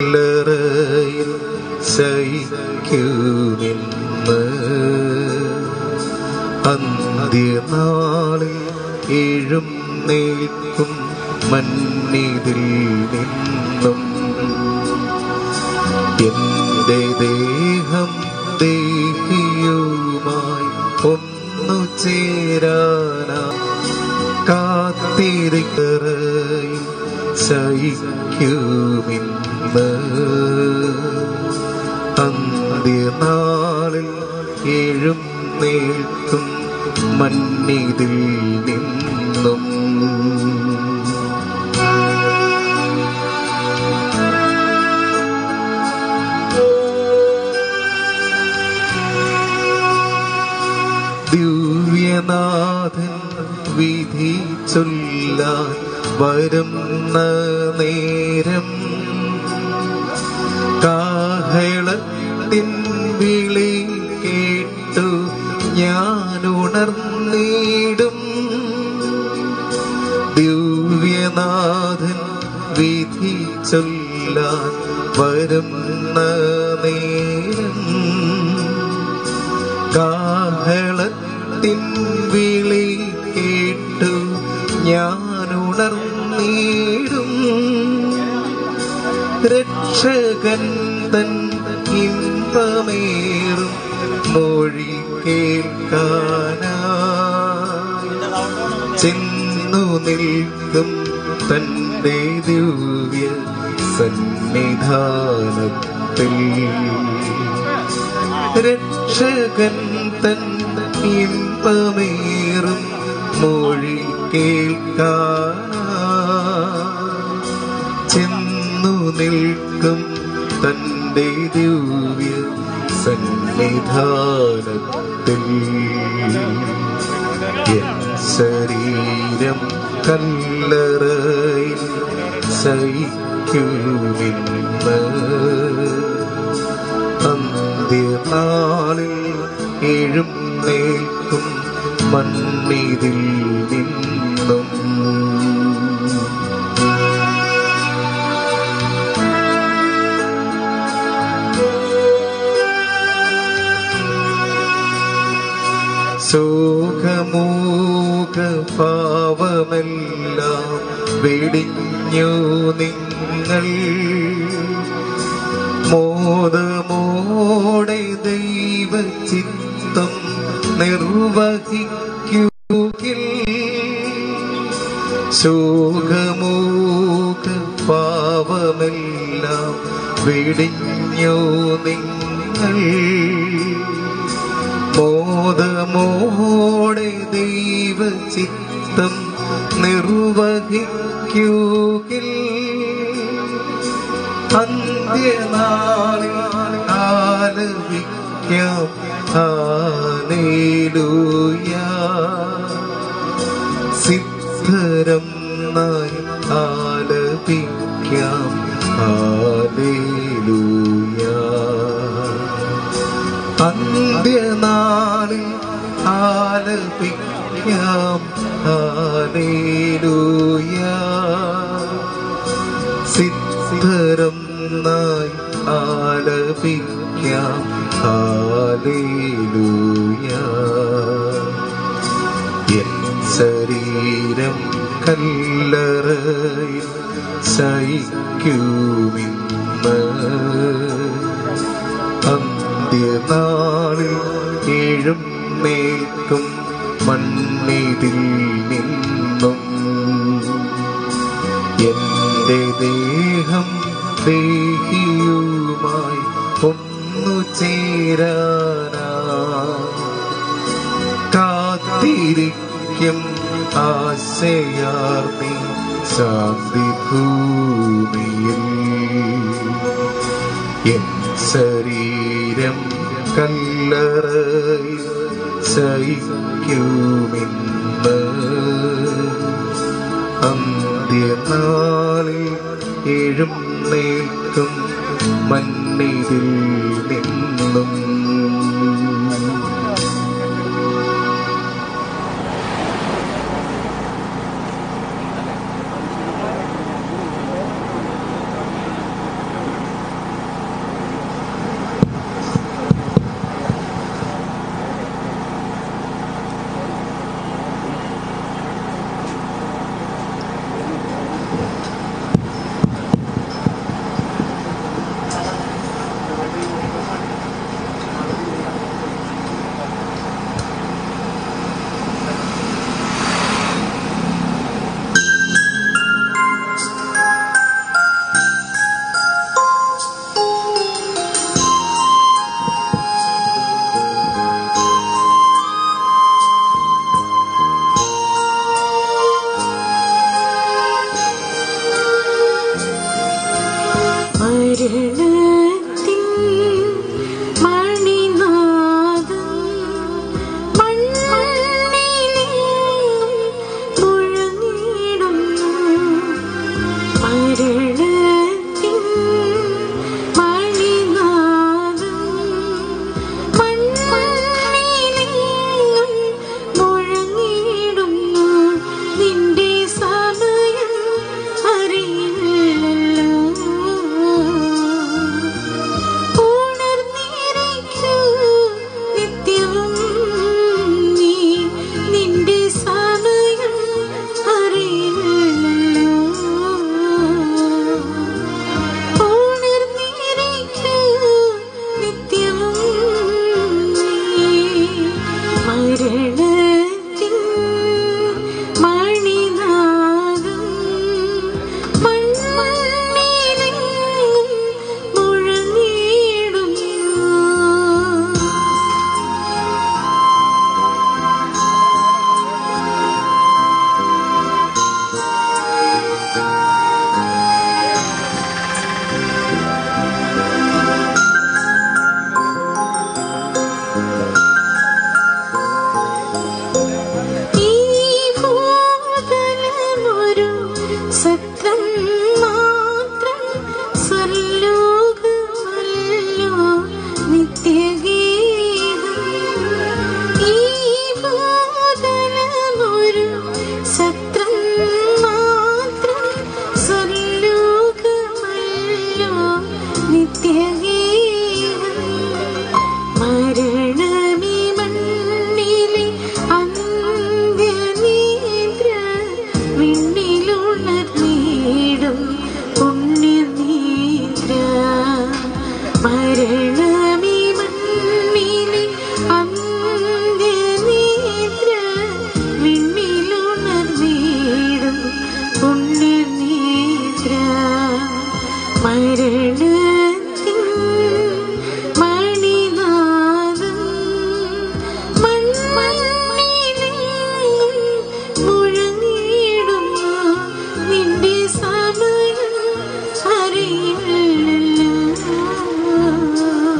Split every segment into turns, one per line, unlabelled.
കല്ലറയിൽ ശയിക്കുമെന്ന് അന്ത്യനാളിൽ എഴുന്നേൽക്കും മന്നിതിൽ നിന്നും എന്റെ ദേഹം ദേഹിയുമായി ഒന്നു ചേരാനാ കാത്തിരിക്കറയിൽ ശയിക്കുമിന്ന് അന്ത്യനാളിൽ എഴുന്നേൽക്കും മന്നിതിൽ നിന്നും ദിവ്യനാഥൻ വിധി ചൊല്ലാൻ വരുന്ന നേരം കാഹളത്തിൻ വിളി കേട്ടു ഞാൻ ഉണർന്നിടും ദിവ്യനാഥൻ വിധി ചൊല്ലാൻ വരുന്ന നേരം കാഹളത്തിൻ വിളി കേട്ടു ഞാൻ ഉണർന്നിടും രക്ഷകൻ തൻ ഇമ്പമേറും മൊഴി കേൾക്കാനാ ചെന്നു നിൽക്കും തന്റെ ദിവ്യ സന്നിധാനത്തിൽ രക്ഷകൻ തൻ ഇമ്പമേറും മൊഴി കേൾക്കാനാ ചെന്നു നിൽക്കും തന്റെ ദിവ്യ സന്നിധാനത്തിൽ എൻ ശരീരം കല്ലറയിൽ സഹിക്കുമിന്ന് അന്ത്യനാളിൽ എഴുന്നേൽക്കും മണ്ണിതിൽ നിന്നും ശോകമൂക പാവമെല്ലാം വെടിഞ്ഞു നിങ്ങൾ മോദമോടെ ദൈവചിത്തം നിർവഹിക്കുകിൽ ശോകമൂക പാവമെല്ലാം വെടിഞ്ഞു നിങ്ങൾ മോദമോടെ ദൈവചിത്തം നിർവഹിക്കുകിൽ അന്ത്യനാളിൽ ആലപിക്കാം ഹാലേലൂയ സിദ്ധരം നായി ആലപിക്കാം ഹാലേലൂയ അന്ത്യനാളിൽ ആലപിക്കാം ഹാലേലൂയ സിദ്ധരം നായി ആലപിക്കാം ഹാലേലൂയ എൻ ശരീരം കല്ലറയിൽ ശയിക്കുമിന്ന് അന്ത്യനാളിൽ എഴുന്നേൽക്കും മണ്ണിതിൽ നിന്നും എന്റെ ദേഹം ദേഹിയുമായി ഒന്നു ചേരാനാ കാത്തിരിക്കും ആശയാർന്നി ശാന്തി ഭൂമിയിൽ എൻ ശരീരം കല്ലറയിൽ ശയിക്കുമെന്ന് അന്ത്യനാളിൽ എഴുന്നേൽക്കും മണ്ണിതിൽ നിന്നും
മരണത്തിൻ മണിനാദം മണ്ണിലെങ്ങും മുഴങ്ങിടുന്നു. മരണത്തിൻ മണിനാദം മണ്ണിലെങ്ങും മുഴങ്ങിടുന്നു. നിന്റെ സമയം അറിയില്ലല്ലോ ഉണർന്നിരിക്കൂ നിത്യവും നീ നിന്റെ സമയം അറിയില്ലല്ലോ ഉണർന്നിരിക്കൂ നിത്യവും നീ മരണത്തിൻ മണിനാദം മണ്ണിലെങ്ങും മുഴങ്ങിടുന്നു ഈ ഭൂതലമൊരു സത്യം മാത്രം സ്വർലോകമല്ലോ നിത്യഗീതം ഈ ഭൂതലമൊരു സത്യം മാത്രം സ്വർലോകമല്ലോ നിത്യഗീതം മരണമി മണ്ണിലെ അന്ത്യനീദ്ര വിണ്ണിലുണർന്നീടും പുണ്യനീദ്ര മരണമി മണ്ണിലെ അന്ത്യനീദ്ര വിണ്ണിലുണർന്നീടും പുണ്യനീദ്ര മരണത്തിൻ മണിനാദം മണ്ണിലെങ്ങും മുഴങ്ങിടുന്നു. നിന്റെ സമയം അറിയില്ലല്ലോ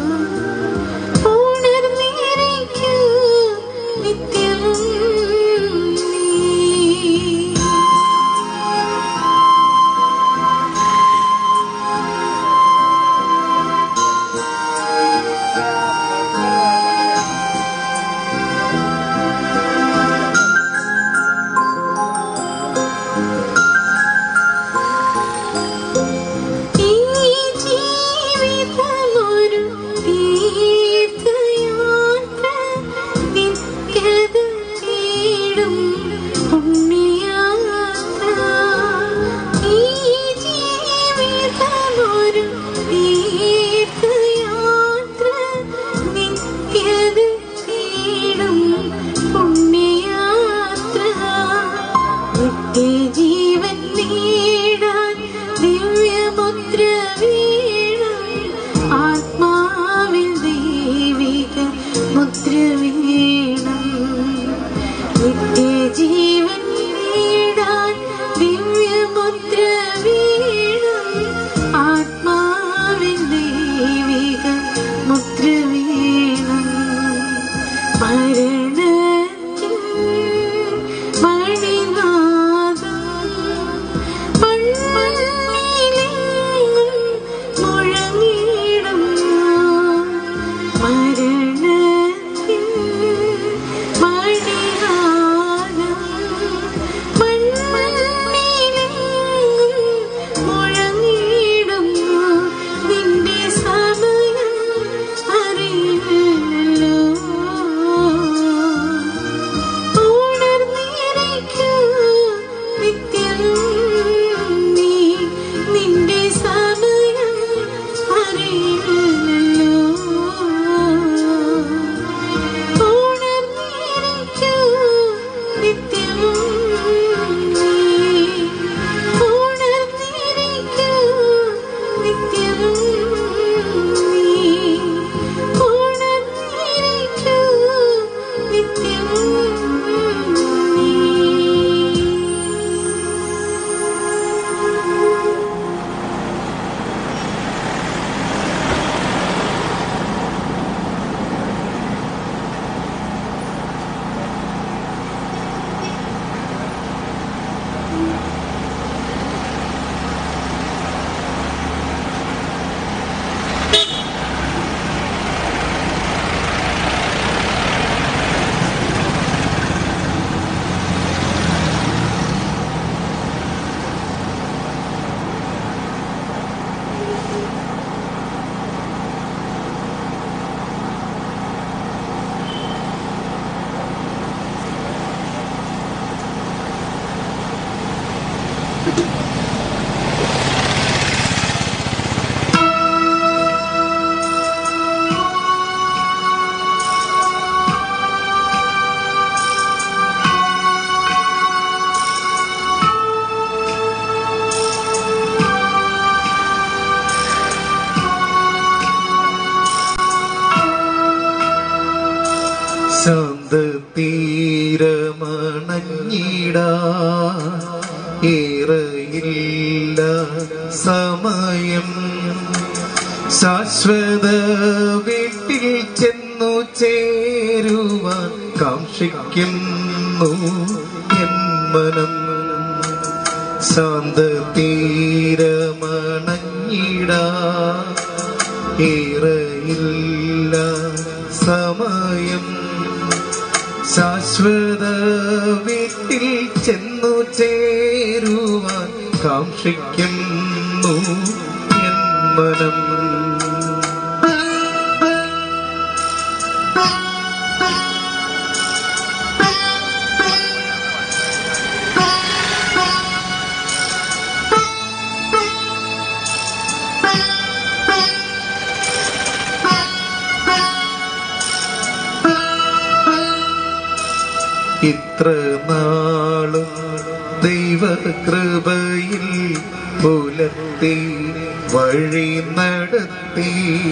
ശാന്ത തീരമണഞ്ഞിടാ ഏറെയില്ല സമയം ശാശ്വത വീട്ടിൽ ചെന്നു ചേരുവാൻ കാക്ഷിക്കുന്നു എൻ മനം ശാന്ത തീരമണഞ്ഞിടാ ഏറെയില്ല സമയം ശാശ്വത വീട്ടിൽ ചെന്നു ചേരുവാൻ കാക്ഷിക്കുന്നു എൻ മനം ഇത്ര നാളും ദൈവകൃപയിൽ പുലർത്തി വഴി നടത്തി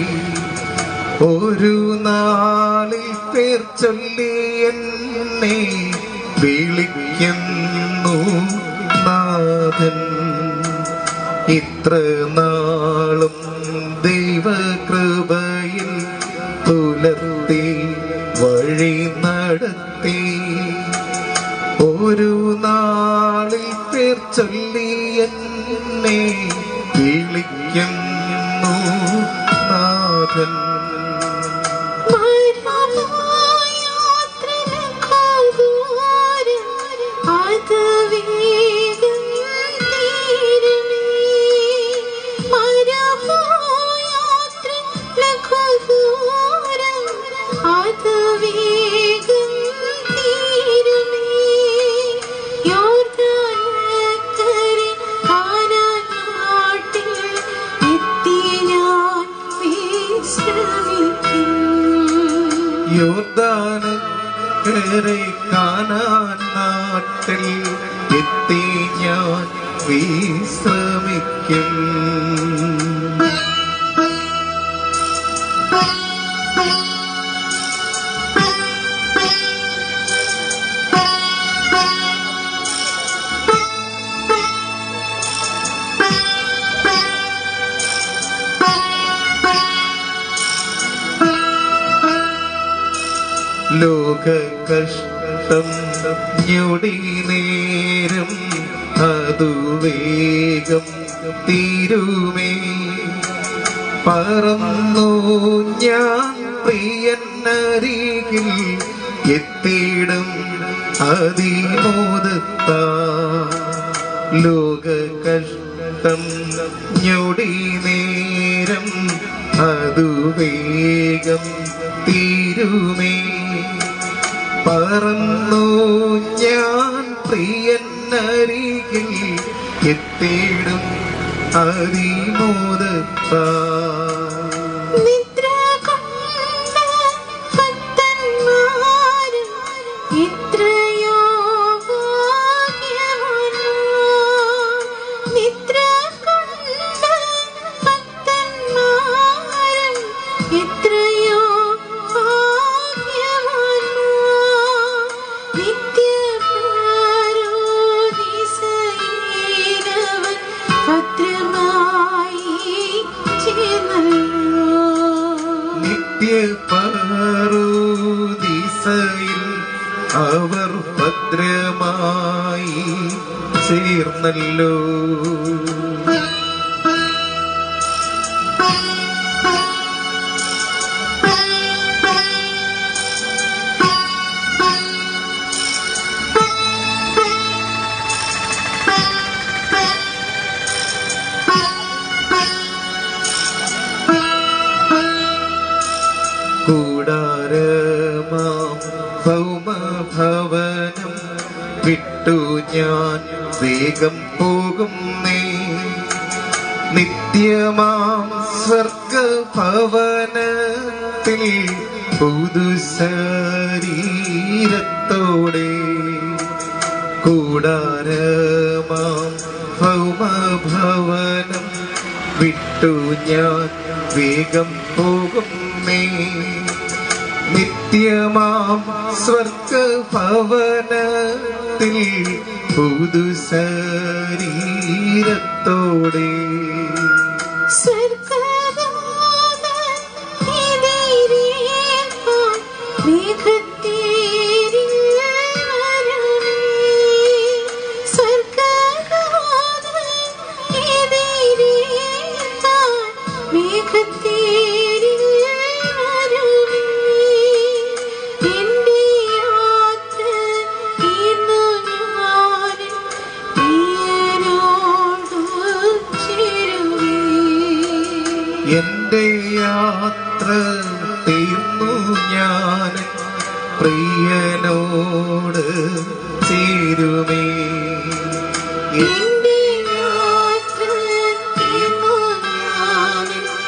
ഒരു നാളിൽ പേർ ചൊല്ലി എന്നെ വിളിക്കുന്നു നാഥൻ ഇത്ര നാളും ദൈവകൃപയിൽ പുലർത്തി വഴി നടത്തി ഒരു നാളിൽ പേർ ചൊല്ലി എന്നെ വിളിക്കുന്നു നാഥൻ
വിശ്രമിക്കും
യോർദാന് കയറി കാണാൻ നാട്ടിൽ എത്തി ഞാൻ വിശ്രമിക്കും ലോക കഷ്ടം ഞൊടി നേരം അതു വേഗം തീരുമേ പറന്നു ഞാൻ പ്രിയനരികിൽ എത്തിയിടും അതിമോദത്ത ലോക കഷ്ടം ഞൊടി നേരം അതു വേഗം തീരുമേ പറന്നു ഞാൻ പ്രിയനരികിൽ എത്തിയിടും അതിമോദത്ത
നിദ്ര കൊണ്ട ഭക്തന്മാരും എത്രയോ ഭാഗ്യവാന്മാർ. നിദ്ര കൊണ്ട ഭക്തന്മാരും എത്രയോ ഭാഗ്യവാന്മാർ. നിത്യപരോധിസൈനവൻ ഭദ്രമായി ചേർന്നല്ലോ.
നിത്യപറുദിസയിൽ അവർ ഭദ്രമായി ചേർന്നല്ലോ കൂടാരമാം ഭൗമഭവനം വിട്ടു ഞാൻ വേഗം പോകുന്നേ നിത്യമാം സ്വർഗഭവനത്തിൽ പുതുശരീരത്തോടെ കൂടാരമാം ഭൗമഭവനം വിട്ടു ഞാൻ വേഗം പോകുന്നേ നിത്യമാം സ്വർഗഭവനത്തിൽ പുതു ശരീരത്തോടെ എന്റെ യാത്ര തീർന്നു ഞാൻ പ്രിയനോട് ചേരുമേ
എന്റെ യാത്ര തീർന്നു ഞാൻ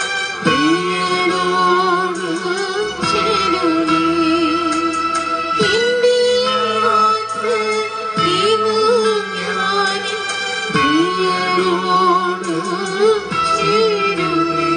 പ്രിയനോട് ചേരുമേ. എന്റെ യാത്ര തീർന്നു ഞാൻ പ്രിയനോട് ചേരുമേ.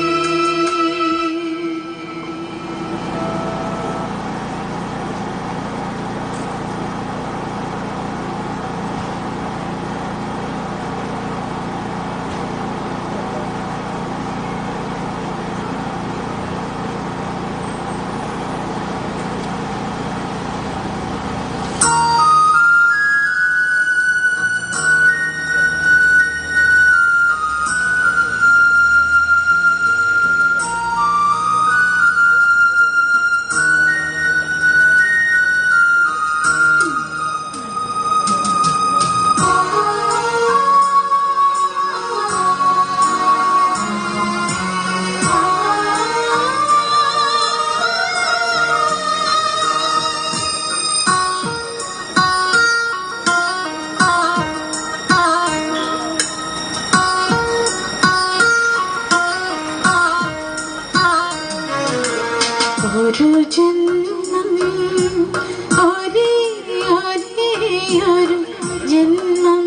ഒരു ജന്മം ഒരേ ഒരേ ഒരു ജന്മം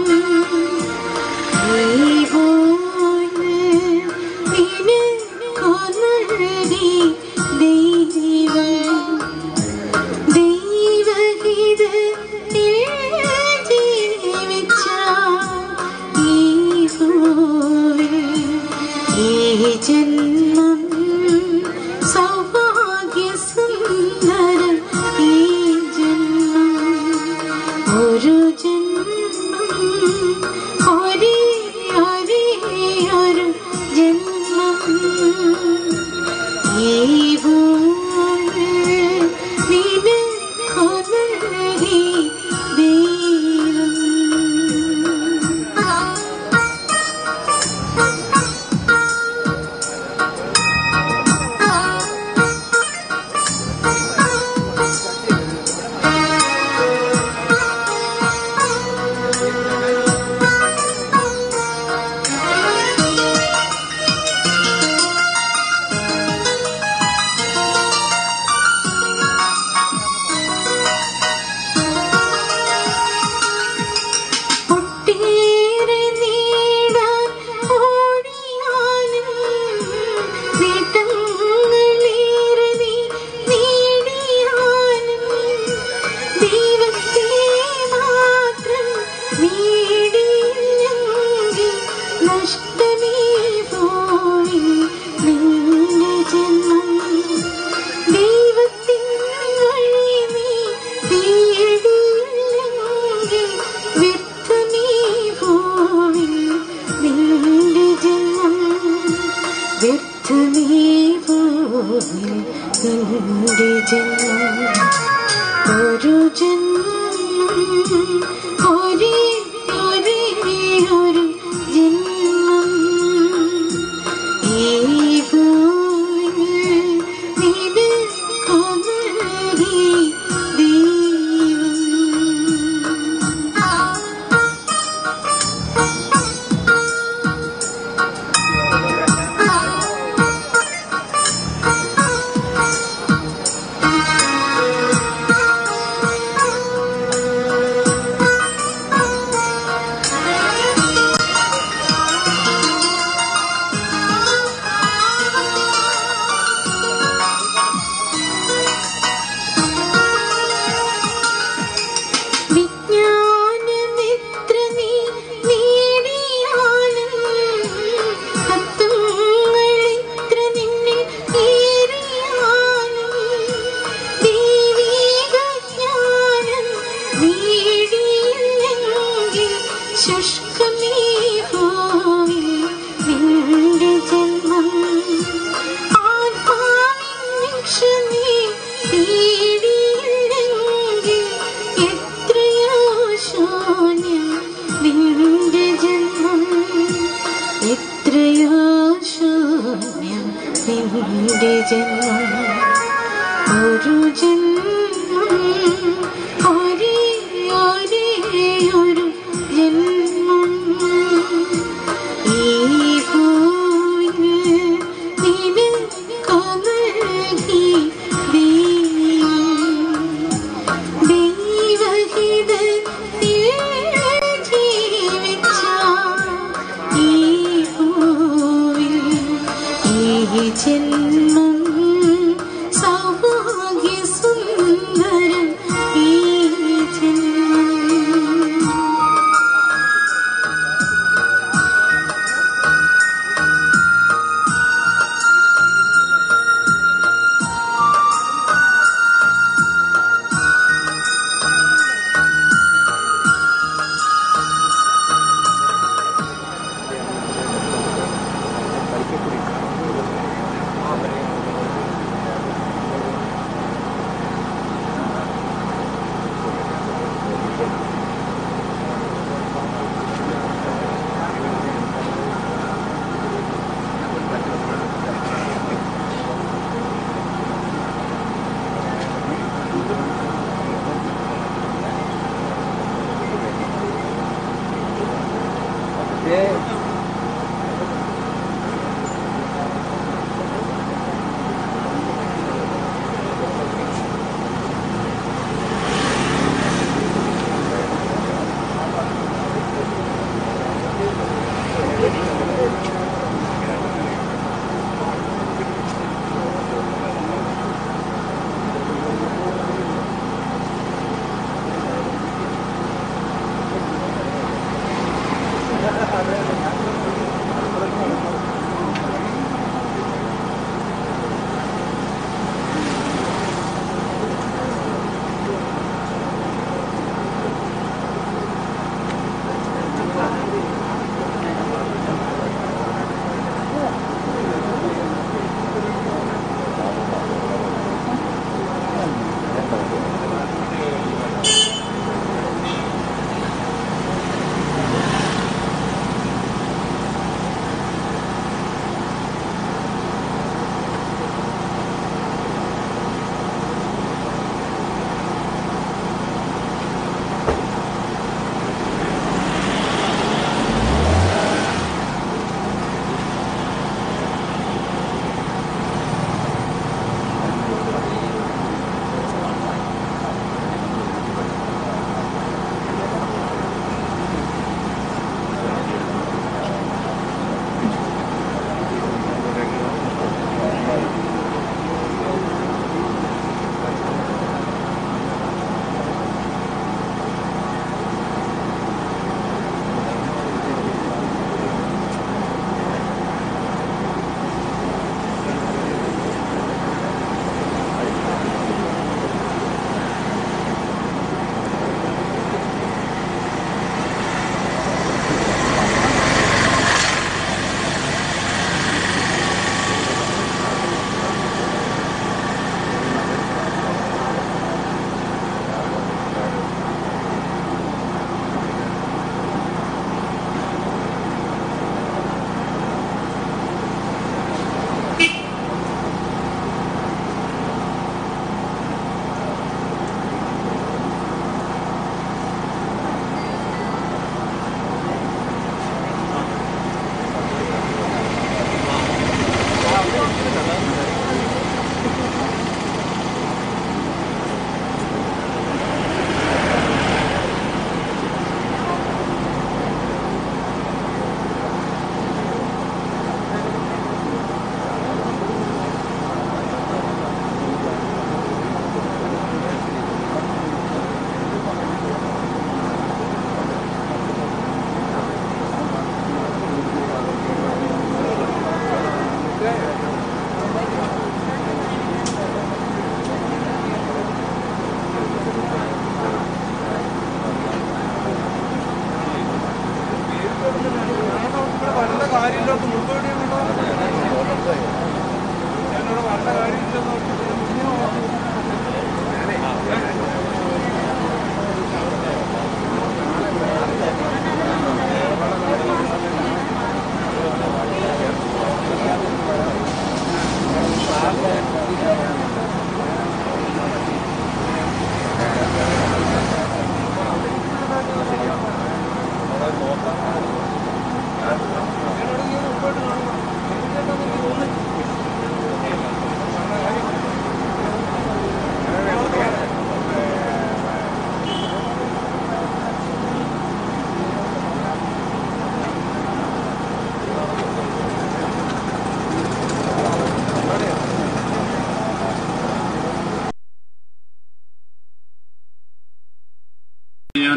ദൈവോന് നിനക്കൊന്നടി ദൈവം ദൈവഹിതത്തിൽ ജീവിച്ച ഈ ഭൂവിൽ ഈ ജന്മം സൗഭാഗ്യസുന്ദരം ഈ ജന്മം ഒരു ജന്മം ഒരേ ഒരേ ഒരു ജന്മം ഈ ഭൂമി നിനക്കൊന്നടി ഒട്ടേറെ നീടാൻ ഓടിയാലും നേട്ടങ്ങളേറെ നീ നേടിയാലും ദൈവത്തെ മാത്രം നേടിയില്ലെങ്കിൽ നഷ്ടമേ പോയി നിന്റെ ജന്മം ദൈവത്തിൻ വഴി നീ തേടിയില്ലെങ്കിൽ വ്യർത്ഥമേ പോയി നിന്റെ ജന്മം വ്യർത്ഥമേ പോയി നിന്റെ ജന്മം ഒരു ജന്മം ഒരേ ഒരേ ഒരു ജന്മം ഈ ഭൂമിൽ നിനക്കൊന്നടി ദൈവം നിന്റെ ജന്മം ഒരു ജന്മം ഒരേ ഒരേ ഒരു ജന്മം ഈ ഭൂമിയിൽ നിനക്കു നൽകി ദൈവം ദൈവഹിതത്തിൽ ജീവിച്ച ഈ ഭൂവിൽ ഈ ജന്മം സൗഭാഗ്യസുന്ദരം ഈ ജന്മം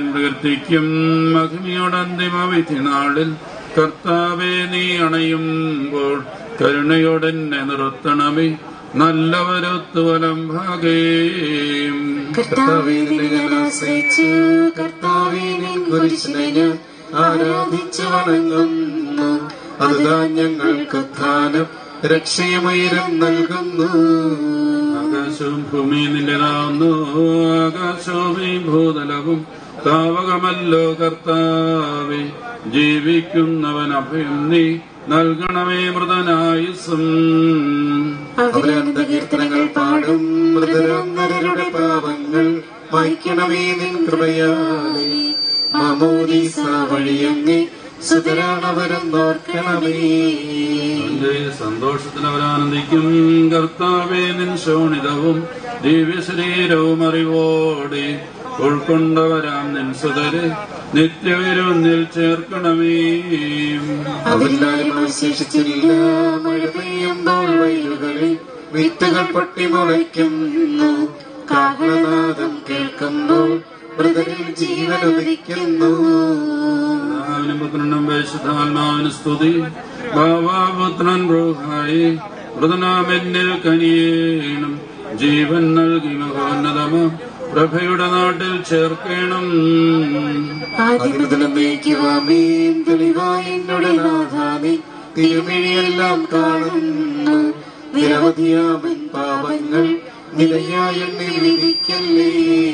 പ്രകൃതിക്കും മഹിമയുടെ അന്തിമ വിധി നാളിൽ കർത്താവെ നീ അണയുമ്പോൾ കരുണയോടെന്നെ നിർത്തണമേ നല്ലവരൊത്തു വലം ഭാഗേ
കർത്താവേ നിന്നെ ഞാൻ ആശ്രയിച്ചു കർത്താവേ നിൻ കുരിശിനെ ഞാൻ ആരാധിച്ചു വണങ്ങുന്നു
അതുതാ ഞങ്ങൾക്ക് ധാനം രക്ഷയുമയിരം നൽകുന്നു
ആകാശവും ഭൂമിയും നിന്റേതാവുന്നു ആകാശവും ഈ ഭൂതലവും താവകമല്ലോ കർത്താവെ ജീവിക്കുന്നവൻ അഭയം നീ നൽകണമേ മൃതനായുസും
അവരെ അനന്തകീർത്തനങ്ങൾ പാടും
മൃതരന്നരരുടെ പാപങ്ങൾ മായ്ക്കണമേ നിൻ കൃപയാലെ മാമോദീസ വഴിയങ്ങി സുതരാണവരും നോർക്കണമേ
നിന്റെ സന്തോഷത്തിൽ അവരാനന്ദിക്കും കർത്താവേ നിൻ ശോണിതവും ദിവ്യശരീരവും അറിവോടെ ഉൾക്കൊണ്ടവരാം നിൻ സുതരെ നിത്യവിരുന്നിൽ ചേർക്കണമേ
അവരിലാരും അവശേഷിച്ചില്ല മഴ പെയ്യുമ്പോൾ വയലുകളിൽ വിത്തുകൾ പൊട്ടി മുളയ്ക്കുന്നു കാഹളനാദം കേൾക്കുമ്പോൾ മൃതരിൽ ജീവൻ ഉദിക്കുന്നു
പിതാവിനും പുത്രനും പരിശുദ്ധാത്മാവിന് സ്തുതി ഭാവാപുത്രൻ ബ്രൂഹായി മൃതനാമെന്നിൽ കനിയേണം ജീവൻ നൽകി മഹോന്നതമ പ്രഭയുടെ നാട്ടിൽ ചേർക്കണം
ആദ്യം മുതൽ
നീക്കുവാമീൻ തെളിവായി എന്നോട് നാഥാനി തിരുമിഴിയെല്ലാം കാണുന്നു നിരവധിയാമൻ പാപങ്ങൾ നിലയായി എന്നെ വിധിക്കല്ലേ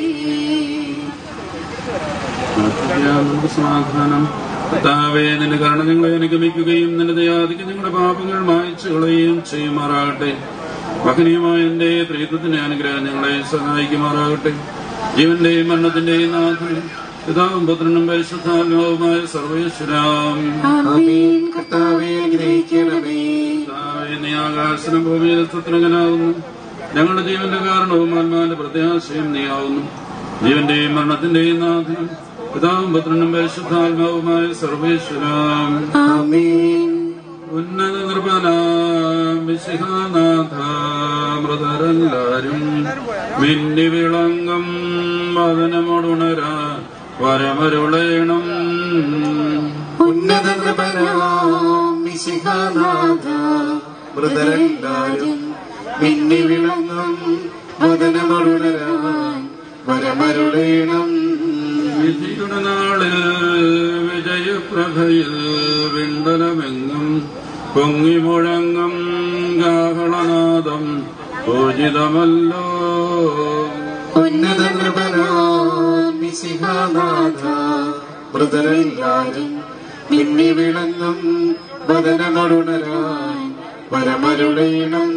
നമുക്ക് സമാധാനം കർത്താവേ നിന്റെ കരുണ ഞങ്ങളെ അനുഗമിക്കുകയും നിന്റെ ദയാദിക്ക് ഞങ്ങളുടെ പാപങ്ങൾ മായച്ചു കളയുകയും ചെയ്യുമാറാകട്ടെ മഹനീയമായ എന്റെ പ്രീതത്തിന്റെ അനുഗ്രഹം ഞങ്ങളെ സഹായിക്കുമാറാകട്ടെ ജീവന്റെയും മരണത്തിന്റെയും നാഥനും പിതാവും പുത്രനും പരിശുദ്ധാത്മാവുമായ സർവേശ്വരാം
ആമേൻ
കർത്താവെ അനുഗ്രഹിക്കണമേ
കർത്താവേ, നീ ആകാശനും ഭൂമിയിലെ തത്രകനാകുന്നു ഞങ്ങളുടെ ജീവന്റെ കാരണവും ആത്മാവിന്റെ പ്രത്യാശയും നീയാവുന്നു ജീവന്റെയും മരണത്തിന്റെയും നാഥനും പിതാവും പുത്രനും പരിശുദ്ധാത്മാവുമായ സർവേശ്വരാം
ആമേൻ
ഉന്നത നൃപനാം വിശിഹാനാഥ മൃതരെല്ലാരും മിന്നി വിളങ്ങും വദനമൊടുണരാ വരമരുളേണം
ഉന്നത നൃപനാം മിശിഹാനാഥ മൃതരെല്ലാരും മിന്നി വിളങ്ങും വദനമരുണരാൻ വരമരുളേണം
വിധിയുടെ നാളിൽ വിജയപ്രഭയിൽ വിണ്ടലമെങ്ങും പൊങ്ങി മുഴങ്ങും കാഹളനാദം പൂജിതമല്ലോ
ഉന്നത നൃപനാം മിശിഹാനാഥ മൃതരെല്ലാരും മിന്നി വിളങ്ങും വദനമരുണരാൻ വരമരുളേണം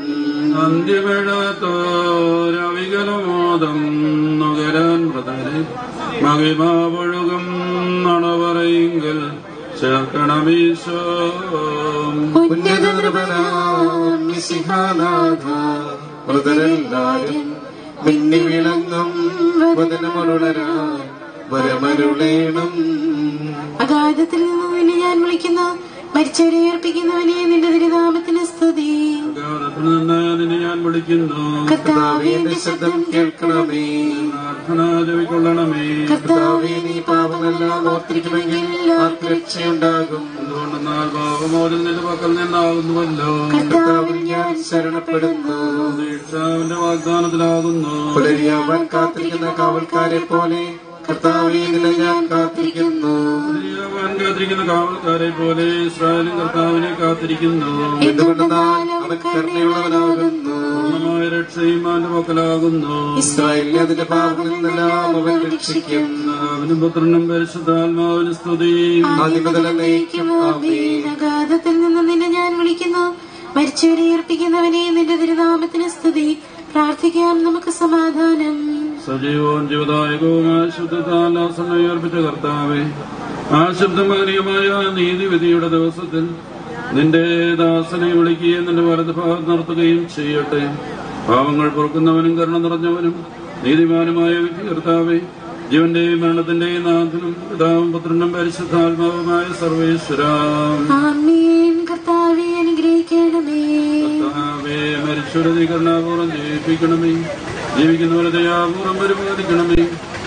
അന്ത്യമിഴത്തോരവികലമോദം നുകരാൻ മൃതരെ മഹിമാവൊഴുകും നടവറയെങ്കിൽ ചേർക്കണമീശോ
ഉന്നത നൃപനാം മിശിഹാനാഥ മൃതരെല്ലാരും മിന്നി വിളങ്ങും വദനമരുളരാൻ വരമരുളേണം
അഗാധത്തിൽ നിന്ന് നിന്നെ ഞാൻ വിളിക്കുന്നു മരിച്ചവരെ ഏർപ്പിക്കുന്നവനെ നിന്റെ തിരുനാമത്തിന് സ്തുതി
ഗാനത്തിൽ നിന്ന് നിന്നെ ഞാൻ വിളിക്കുന്നു
കർത്താവേ
എന്റെ ശബ്ദം കേൾക്കണമേ
പ്രാർത്ഥന ജപിക്കൊള്ളണമേ
കർത്താവേ നീ പാപമെല്ലാം ഓർത്തിരിക്കുമെങ്കിൽ ആർക്ക് രക്ഷയുണ്ടാകും
എന്തുകൊണ്ടെന്നാൽ പാപമോചനം നിന്റെ പക്കൽ നിന്നാകുന്നുവല്ലോ
കർത്താവിൽ ഞാൻ ശരണപ്പെടുന്നു
ദീക്ഷാവിന്റെ വാഗ്ദാനത്തിലാകുന്നു
പുലരിയാവാൻ കാത്തിരിക്കുന്ന കാവൽക്കാരെ പോലെ കർത്താവേ നിന്നെ ഞാൻ കാത്തിരിക്കുന്നു
ദൈവവാൻ കാത്തിരിക്കുന്ന കാവൽക്കാരെ പോലെ ഇസ്രായേലും കർത്താവിനെ കാത്തിരിക്കുന്നു
എന്തുകൊണ്ടെന്നാൽ അവൻ കരുണയുള്ളവനാകുന്നു
പൂർണ്ണമായ രക്ഷയും അവന്റെ പക്കലാകുന്നു
ഇസ്രായേലിനെ അതിന്റെ പാപങ്ങളിൽ നിന്നെല്ലാം അവൻ രക്ഷിക്കും
അവനും പുത്രനും പരിശുദ്ധാത്മാവിന് സ്തുതി
ആദ്യം മുതൽ നയിക്കും
ആമേൻ. അഗാധത്തിൽ നിന്ന് നിന്നെ ഞാൻ വിളിക്കുന്നു മരിച്ചവരെ ഏർപ്പിക്കുന്നവനെ നിന്റെ തിരുനാമത്തിന് സ്തുതി പ്രാർത്ഥിക്കാം നമുക്ക് സമാധാനം
സജീവവും ജീവദായകവുമായ ശുദ്ധത്താൽ ആസന്നയർപ്പിച്ച കർത്താവെ ആ ശബ്ദമകനീയമായ നീതിവിധിയുടെ ദിവസത്തിൽ നിന്റെ ദാസനെ വിളിക്കുകയും നിന്റെ വലത് ഭാഗം നിർത്തുകയും ചെയ്യട്ടെ പാവങ്ങൾ പൊറുക്കുന്നവനും കരുണ നിറഞ്ഞവനും നീതിമാനുമായ വിധി കർത്താവെ ജീവന്റെയും മരണത്തിന്റെയും നാഥനും പിതാവും പുത്രനും പരിശുദ്ധാത്മാവുമായ സർവേശ്വരാം
ആമീൻ കർത്താവെ അനുഗ്രഹിക്കണമേ
കർത്താവേ മരിച്ചവരെ നീ കരുണാപൂർവ്വം ജീവിപ്പിക്കണമേ ജീവിക്കുന്നവരെ ദയാപൂർവ്വം പരിപാലിക്കണമേ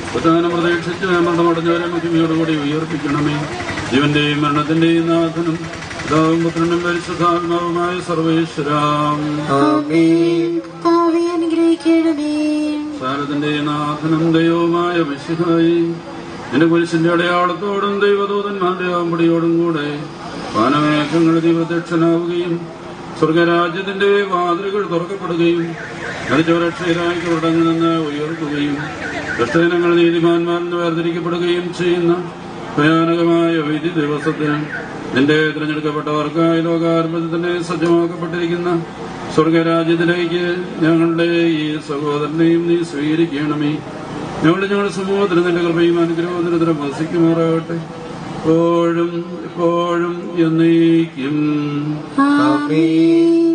പ്രധാനം പ്രതീക്ഷിച്ച് മരണമടഞ്ഞവരെ മഹിമയോടുകൂടി ഉയർപ്പിക്കണമേ ജീവന്റെയും മരണത്തിന്റെയും നാഥനും പിതാവും പുത്രനും പരിശുദ്ധാത്മാവുമായ സർവേശ്വരാം
ആമേൻ
കർത്താവെ അനുഗ്രഹിക്കണമേ
കാലത്തിന്റെ നാഥനും ദൈവവുമായ വിശുദ്ധായി എന്റെ കുരിശിന്റെ അടയാളത്തോടും ദൈവദൂതന്മാരുടെ ആമ്പടിയോടും കൂടെ വാനമേഘങ്ങൾ ദൈവദക്ഷനാവുകയും സ്വർഗരാജ്യത്തിന്റെ വാതിലുകൾ തുറക്കപ്പെടുകയും മരിച്ചവരക്ഷയരായി കവിടങ്ങളിൽ നിന്ന് ഉയർത്തുകയും ദുഷ്ടജനങ്ങൾ നീതിമാന്മാരിൽ നിന്ന് വേർതിരിക്കപ്പെടുകയും ചെയ്യുന്ന ഭയാനകമായ വിധി ദിവസത്തിന് നിന്റെ തിരഞ്ഞെടുക്കപ്പെട്ടവർക്കായി ലോകാരംഭത്തിൽ തന്നെ സജ്ജമാക്കപ്പെട്ടിരിക്കുന്ന സ്വർഗരാജ്യത്തിലേക്ക് ഞങ്ങളുടെ ഈ സഹോദരനെയും നീ സ്വീകരിക്കണമേ ഞങ്ങളുടെ ഞങ്ങളുടെ സമൂഹത്തിന് നിന്റെ കൃപയും അനുഗ്രഹവും നിരന്തരം വസിക്കുമാറാകട്ടെ എപ്പോഴും എപ്പോഴും എന്നേക്കും
ആമേൻ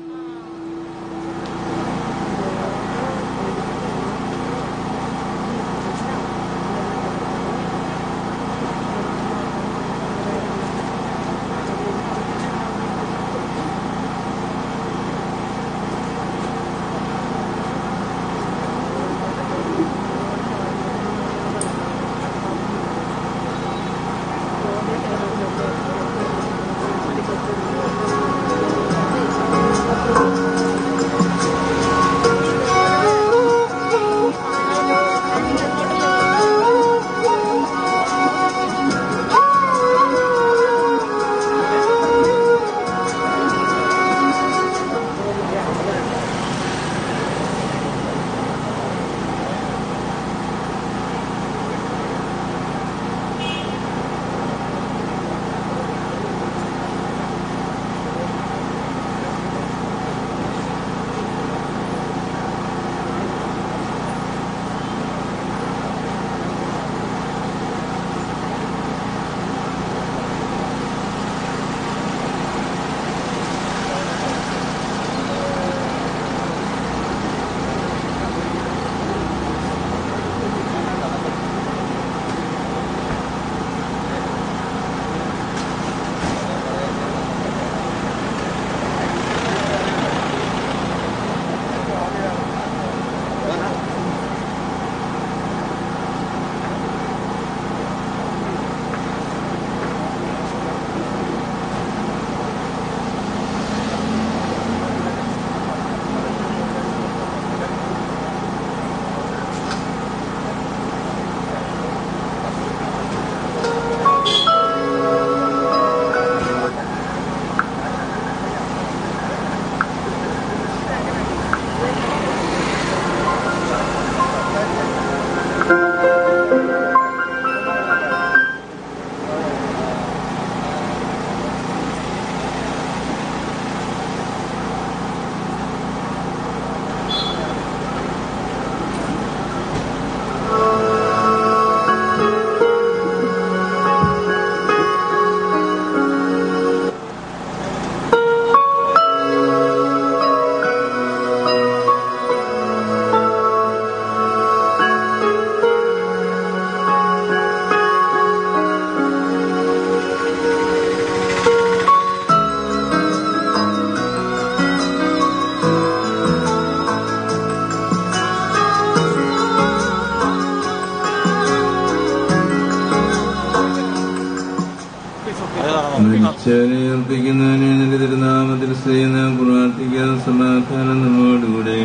മരിച്ചവരെയർപ്പിക്കുന്നതിന് നിന്റെ തിരുനാമത്തിൽ സ്ത്രീന്ന് പ്രാർത്ഥിക്കാൻ സമാധാനം നമ്മോടുകൂടെ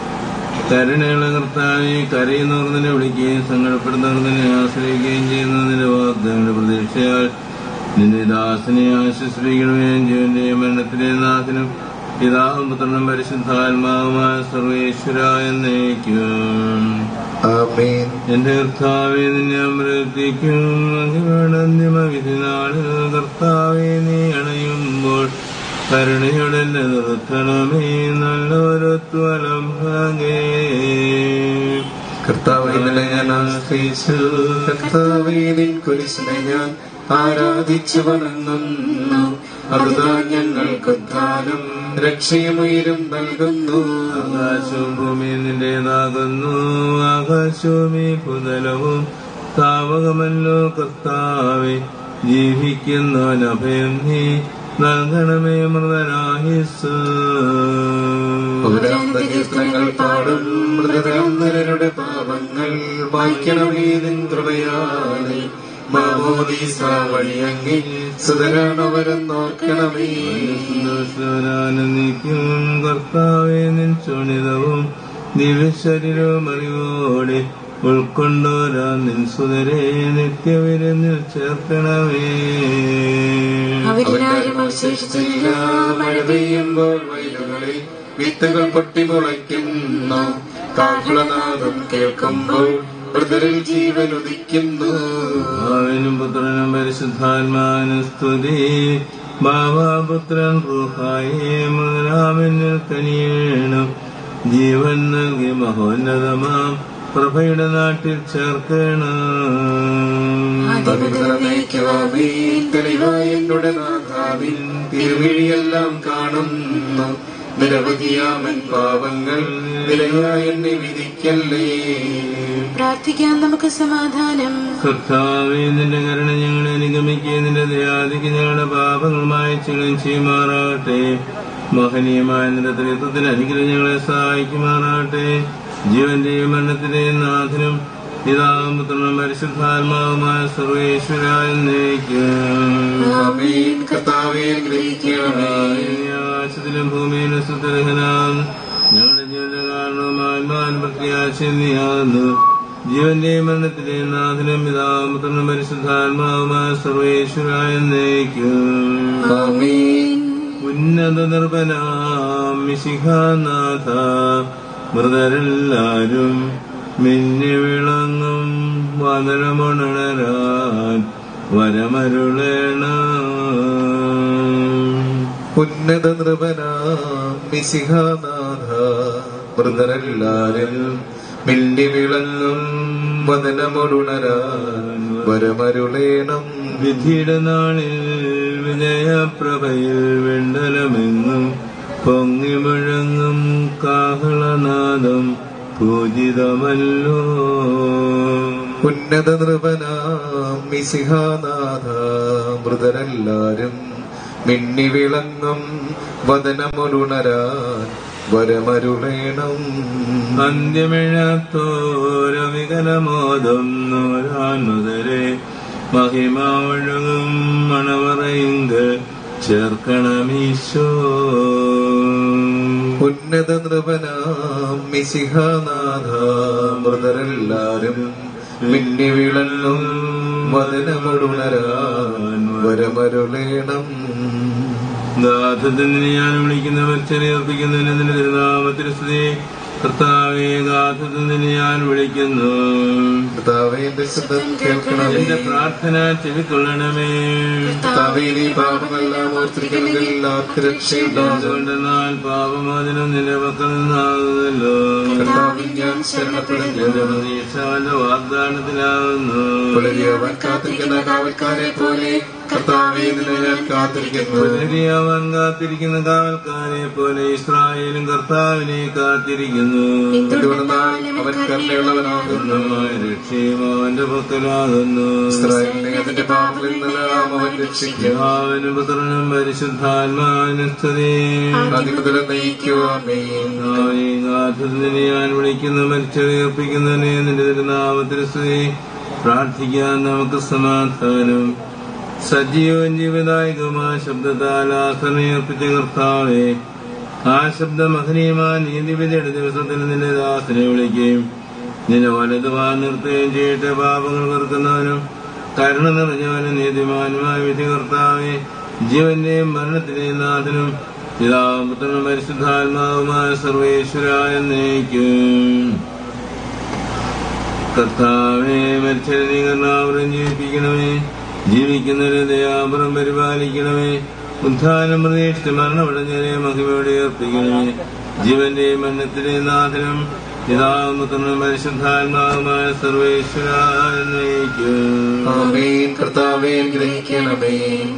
കരുണയുള്ള കർത്താവെ കരയുന്നവർ നിന്നെ വിളിക്കുകയും സങ്കടപ്പെടുന്നവർ നിന്നെ ആശ്രയിക്കുകയും ചെയ്യുന്ന നിന്റെ വാഗ്ദങ്ങളുടെ പ്രതീക്ഷയാൽ നിന്റെ ദാസനെ ആശ്വസിപ്പിക്കണമെന്നും ജീവന്റെ മരണത്തിലെ നാഥനും പിതാവും പുത്രനും പരിശുദ്ധാത്മാവുമായ സർവേശ്വര എന്നേക്കും
ആമേൻ
എന്റെ കർത്താവെ നിന്നെ അമൃത്തിക്കും അന്തിമവിധിനാള് കർത്താവെ നീ അണയുമ്പോൾ കരുണയുടെ എന്നെ നിർത്തണമേ നല്ലൊരുത്വലം ഭാഗേ
കർത്താവെ ഇന്നലെ ഞാൻ ആശ്രയിച്ചു കർത്താവെ നിൻ കുരിശിനെ ഞാൻ ആരാധിച്ചു വണങ്ങുന്നു അതാ ഞങ്ങൾക്ക് ഉദ്ധാനം രക്ഷയും ഉയരും നൽകുന്നു
ആകാശവും ഭൂമിയും നിന്റേതാകുന്നു ആകാശവും ഈ ഭൂതലവും താവകമല്ലോ കർത്താവെ ജീവിക്കുന്നവൻ അഭയം നീ നൽകണമേ മൃതനാഹിസ്
പൗരാന്തകീർത്തനങ്ങൾ പാടും മൃതരാന്തരരുടെ പാപങ്ങൾ മായ്ക്കണമേ നിൻ കൃപയാലെ മാമോദീസ വഴിയങ്ങിൽ സുതരാണവരെന്നോർക്കണമേ
സന്തോഷാനന്ദിക്കും കർത്താവെ നിൻ ചുണിതവും ദിവശരീരവും അറിവോടെ ഉൾക്കൊണ്ടോരാ നിൻ സുതരെ നിത്യവിരുന്നിൽ ചേർക്കണമേ
അവരിലാരും അവശേഷിച്ചില്ല
മഴ പെയ്യുമ്പോൾ വയലുകളിൽ വിത്തുകൾ പൊട്ടിമുളയ്ക്കുന്നു കാഹളനാദം കേൾക്കുമ്പോൾ മൃതരിൽ ജീവൻ ഉദിക്കുന്നു
അവനും പുത്രനും പരിശുദ്ധാത്മാനും സ്തുതി ബാബാപുത്രൻ റുഹായേ മുതലാമിന്നിൽ കനിയേണം ജീവൻ നൽകി മഹോന്നതമാം പ്രഭയുടെ നാട്ടിൽ ചേർക്കണം
അതിമുതലമേക്കുവാമേ തെളിവായ എന്നുടെ നാഥാവിൻ തിരുവിഴിയെല്ലാം കാണുന്നു നിരവധിയാമൻ പാവങ്ങൾ നിലയായ എന്നെ വിധിക്കല്ലേ
പ്രാർത്ഥിക്കാം നമുക്ക് സമാധാനം
കർത്താവേ നിന്റെ കരുണ ഞങ്ങളെ അനുഗമിക്കുകയും നിന്റെ ദയാദിക്ക് ഞങ്ങളുടെ പാപങ്ങളുമായി ചിളം ചെയ്യുമാറാകട്ടെ മഹനീയമായ നിന്റെ ത്രിത്വത്തിന് അനുഗ്രഹം ഞങ്ങളെ സഹായിക്കുമാറാകട്ടെ ജീവന്റെയും മരണത്തിന്റെയും നാഥനും പിതാവും പുത്രനും പരിശുദ്ധാത്മാവുമായ സർവേശ്വരായ
ആമേൻ കർത്താവെ ഗ്രഹിക്കണമേ
ആകാശത്തിലും ഭൂമിയിലും സുത്തരഹനാം ഞങ്ങളുടെ ജീവന്റെ കാരണവും ആത്മാവിന് പ്രത്യാശനിയാകുന്നു ജീവന്റെയും മരണത്തിന്റെയും നാഥനും പിതാവും പുത്രനും പരിശുദ്ധാത്മാവുമായ സർവേശ്വരായ
ആമേൻ
ഉന്നത നിർഭനാം മിശിഖാനാഥ മൃതരെല്ലാരും മിന്നി വിളങ്ങും വതരമുണരാൻ വരമരുളേണം
ഉന്നത നൃപന മിസിഹാനാഥ മൃതരെല്ലാരും മിണ്ടി വിളങ്ങും വദനമൊടുണരാൻ വരമരുളേണം
വിധിയുടെ നാളിൽ വിജയപ്രഭയിൽ വെണ്ടലമെങ്ങും പൊങ്ങി മുഴങ്ങും കാഹളനാദം പൂജിതമല്ലോ
ഉന്നത നൃപന മിസിഹാനാഥ മൃതരെല്ലാരും മിന്നി വിളങ്ങും വദനമൊടുണരാൻ വരമരുളേണം
അന്ത്യമിഴത്തോരവികലമോദം നൂരാൻ മുതരെ മഹിമ ഒഴുകും മണവറയുങ്ക് ചേർക്കണമീശോ
ഉന്നത നൃപന മിസിഹാനാഥ മൃതരെല്ലാരും മിന്നി വിളങ്ങും വദനമൊടുണരാൻ വരമരുളേണം
ഗാഥത്തിന് ഞാൻ വിളിക്കുന്നവർ ചെറിയർപ്പിക്കുന്നതിന് നിന്റെ തിരുനാമത്തിൽ സ്തുതി കർത്താവെ ഗാഥത്തിന് ഞാൻ വിളിക്കുന്നു
കർത്താവേ എന്റെ ശബ്ദം കേൾക്കണമേ
എന്റെ പ്രാർത്ഥന ചെവിക്കൊള്ളണമേ
കർത്താവേ നീ പാപമെല്ലാം ഓർത്തിരിക്കണമെങ്കിൽ ആർക്ക് രക്ഷയുണ്ടാകും
അതുകൊണ്ടെന്നാൽ പാപമോചനം നിന്റെ പക്കൽ നിന്നാകുന്നല്ലോ
കർത്താവിൽ ഞാൻ ശരണപ്പെടുന്നു
എന്റെ പ്രതീക്ഷ അവന്റെ വാഗ്ദാനത്തിലാകുന്നു
പുലരിയവൻ കാത്തിരിക്കുന്ന കാവൽക്കാരെ പോലെ കർത്താവേ നിന്നെ ഞാൻ കാത്തിരിക്കുന്നു
അവൻ കാത്തിരിക്കുന്ന കാവൽക്കാരെ പോലെ ഇസ്രായേലും കർത്താവിനെ കാത്തിരിക്കുന്നു
എന്തുകൊണ്ടെന്നാൽ അവൻ കരുണയുള്ളവനാകുന്നു
പൂർണ്ണമായ രക്ഷയും അവന്റെ പക്കലാകുന്നു
ഇസ്രായേലിനെ അതിന്റെ പാപങ്ങളിൽ നിന്നെല്ലാം അവൻ രക്ഷിക്കും
അവനും പുത്രനും പരിശുദ്ധാത്മാവിന് സ്തുതി
അതിമുതൽ നയിക്കുവാമേ
ഗാഥത്തിന് ഞാൻ വിളിക്കുന്ന മരിച്ചറിയർപ്പിക്കുന്നതിനെ നിന്റെ തിരുനാമത്തിൽ സ്തുതി പ്രാർത്ഥിക്കാൻ നമുക്ക് സമാധാനം സജീവൻ ജീവദായകമായ ശബ്ദത്താൽ ആസനയർപ്പിച്ച കർത്താവെ ആ ശബ്ദ മഹനീയമായ നീതിവിധിയുടെ ദിവസത്തിൽ നിന്റെ ദാസനെ വിളിക്കുകയും നിന്നെ വലതുവാ നിർത്തുകയും ചെയ്തിട്ട് പാപങ്ങൾ വെറുക്കുന്നവനും കരുണ നിറഞ്ഞവനും നീതിമാനുമായ വിധി കർത്താവെ ജീവന്റെയും മരണത്തിന്റെയും നാഥനും പിതാവും പുത്രനും പരിശുദ്ധാത്മാവുമായ സർവേശ്വരായ നയിക്കും കർത്താവെ മരിച്ചതിനെ കർണാപുരം ജീവിപ്പിക്കണമേ ജീവിക്കുന്നവരെ ദയാപുരം പരിപാലിക്കണമേ ഉദ്ധാനം പ്രതീക്ഷിച്ച് മരണമടഞ്ഞവരെ മഹിമയോടെ ഏർപ്പിക്കണമേ ജീവന്റെയും മരണത്തിന്റെയും നാഥനും പിതാവും പുത്രനും പരിശുദ്ധാത്മാവുമായ സർവേശ്വരായ നയിക്കും
ആമേൻ കർത്താവേ ഗ്രഹിക്കണമേ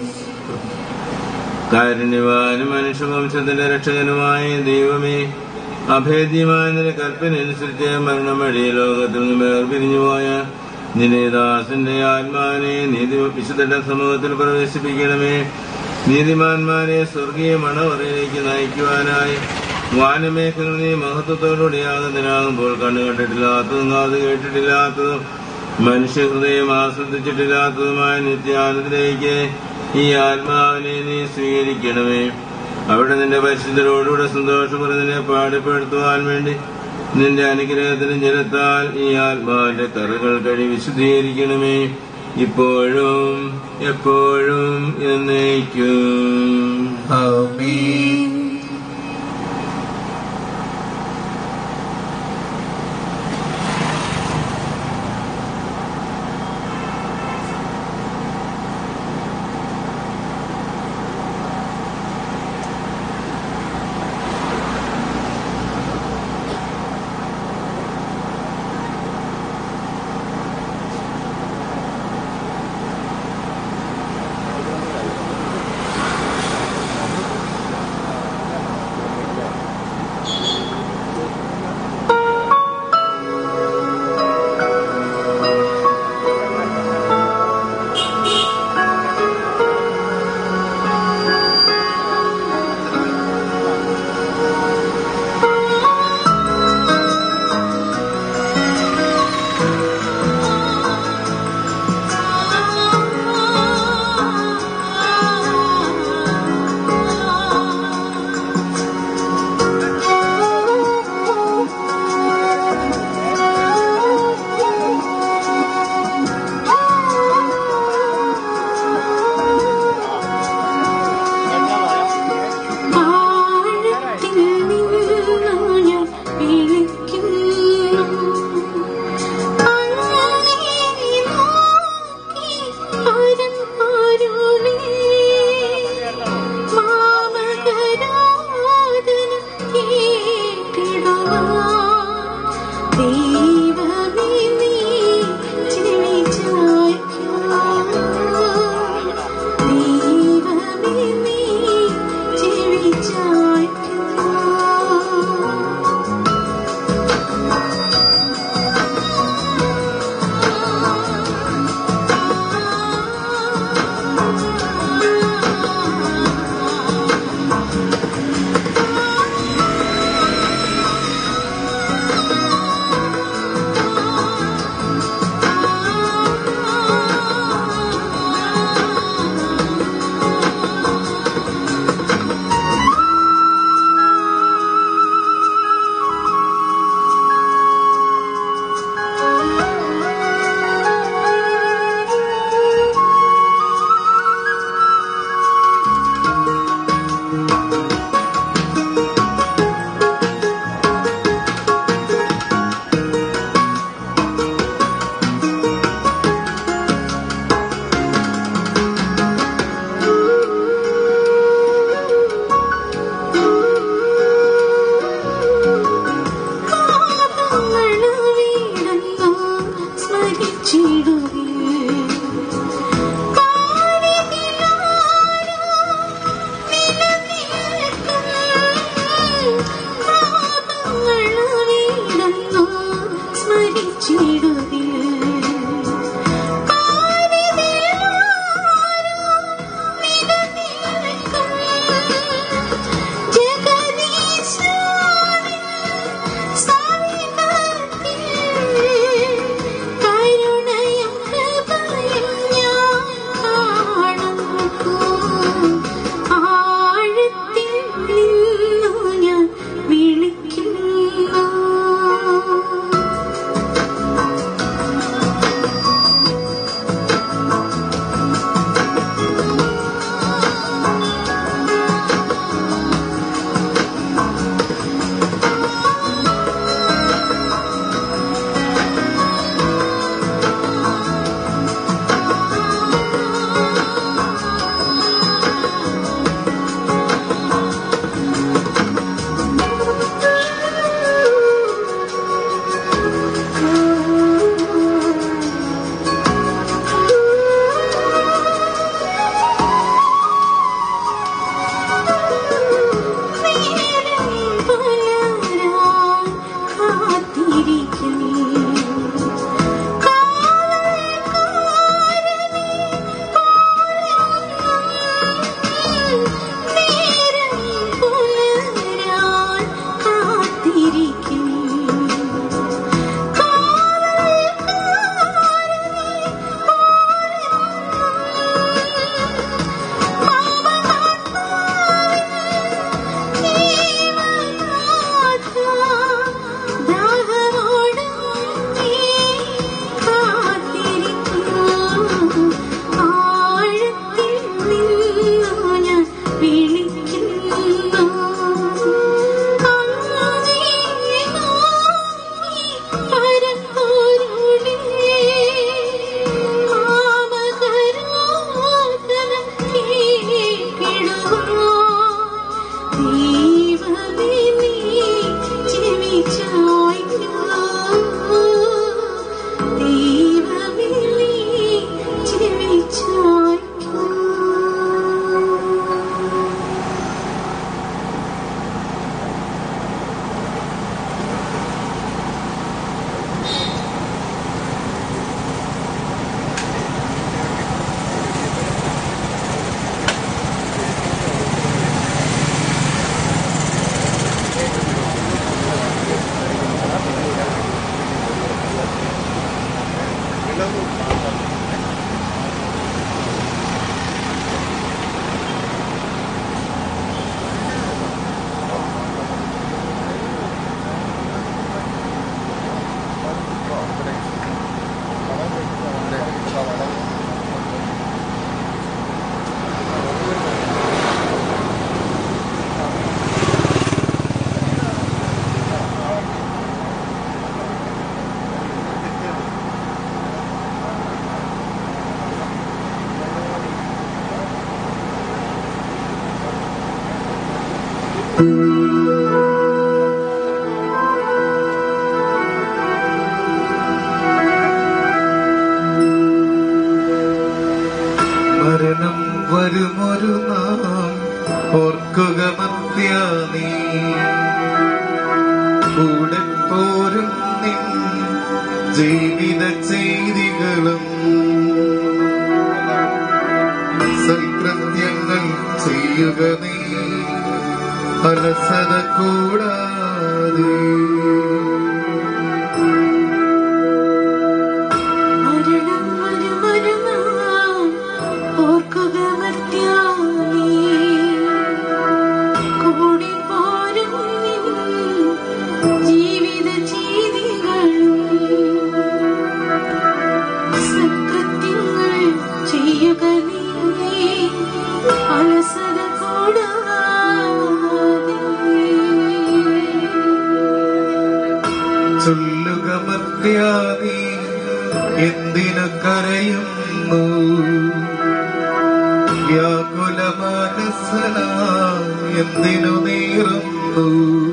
കാരുണ്യവാനും മനുഷ്യവംശത്തിന്റെ രക്ഷകനുമായ ദൈവമേ അഭേദ്യമായ നിന്റെ കൽപ്പന അനുസരിച്ച് മരണം വഴി ലോകത്തിൽ നിന്ന് വേർപിരിഞ്ഞുപോയ നിന്റെ ദാസന്റെ ആത്മാവിനെ നീതി വിശുദ്ധന്റെ സമൂഹത്തിൽ പ്രവേശിപ്പിക്കണമേ നീതിമാന്മാരെ സ്വർഗീയ മണവറയിലേക്ക് നയിക്കുവാനായി വാനമേഘങ്ങൾ നീ മഹത്വത്തോടുകൂടി ആകുന്നതിനാകുമ്പോൾ കണ്ണു കണ്ടിട്ടില്ലാത്തതും കാത് കേട്ടിട്ടില്ലാത്തതും മനുഷ്യഹൃദയം ആസ്വദിച്ചിട്ടില്ലാത്തതുമായ നിത്യാനന്ദത്തിലേക്ക് ഈ ആത്മാവിനെ നീ സ്വീകരിക്കണമേ അവിടെ നിന്റെ പരിശുദ്ധരോടുകൂടെ സന്തോഷപൂർവ്വം നിന്നെ പാടിപ്പെടുത്തുവാൻ വേണ്ടി നിന്റെ അനുഗ്രഹത്തിന് ജലത്താൽ ഈ ആത്മാവിന്റെ കറകൾ കഴി വിശുദ്ധീകരിക്കണമേ ഇപ്പോഴും എപ്പോഴും എന്നേക്കും
ആമേൻ
ആഴത്തിൽ നിന്നു ഞാൻ വിളിക്കുന്നു അങ്ങേ നോക്കി പരം അരുളി മാമകരാധന കേട്ടിടുവാൻ ദൈവമേ നീ ചെവിചായ്ക്കുക ദൈവമേ നീ ചെവിചായ്ക്കുക
ഓർക്കുക മർത്യ നീ കൂടെ പോരും നിൻ ജീവിത ചെയ്തികളും സൽകൃത്യങ്ങൾ ചെയ്യുക നീ അലസത കൂടാതെ
മരണം വരുമരുന്നാം ഓർക്കുക മർത്യാനീ കൂടി പോരും നിൻ ജീവിത ചെയ്തികളും സൽകൃത്യങ്ങൾ ചെയ്യുക നീ അലസത കൂടാതെ
ചൊല്ലുക മർത്യാദി എന്തിനു കരയുന്നു വ്യാകുല മനസ്സന എന്തിനു നീറുന്നു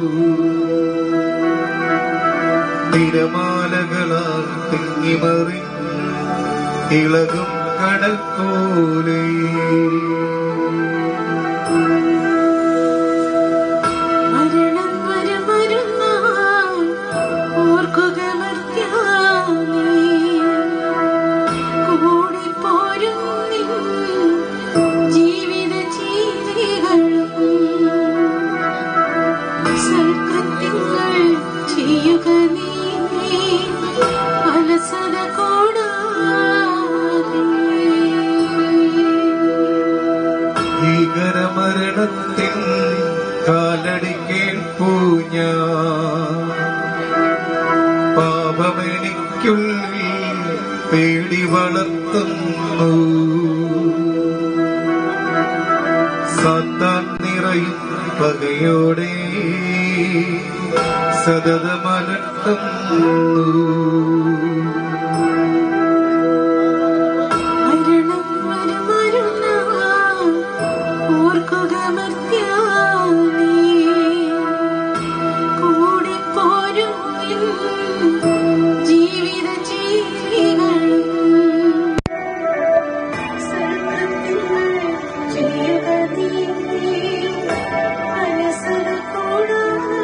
തിരമാലകളാൽ തിങ്ങിമറി ഇളകും കടൽ പോലെ
മരണം വരുമരുന്നാം ഓർക്കുക മർത്യാനീ കൂടി പോരും നിൻ ജീവിത ചീരികളും സൽകൃത്യങ്ങൾ ചെയ്യുക നീ അലസത കൂടാതെ
ഭീകരമരണത്തിൻ കാലടി കേൾപ്പൂ ഞാൻ പാപമെനിക്കുള്ളിൽ പേടി വളർത്തുന്നു സാത്താൻ നിറയും പകയോടെ സതതമലട്ടുന്നു
മരണം വരുമരുന്നാം ഓർക്കുക മർത്യാനീ കൂടെ പോരും നിൻ ജീവിത ജീവികളും സൽകൃത്യങ്ങൾ ചെയ്യുക നീ അലസത കൂടാതെ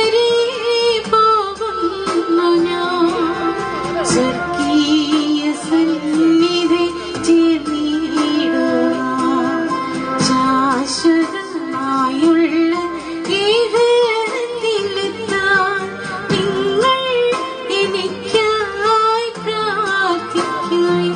പ്രിയരേ പോകുന്നു ഞാൻ സ്വർഗീയ സന്നിധി ചേർന്നിടുവാൻ ശാശ്വതമായുള്ള ഏകത്തിലെത്താൻ നിങ്ങൾ എനിക്കായി പ്രാർത്ഥിക്കുവിൻ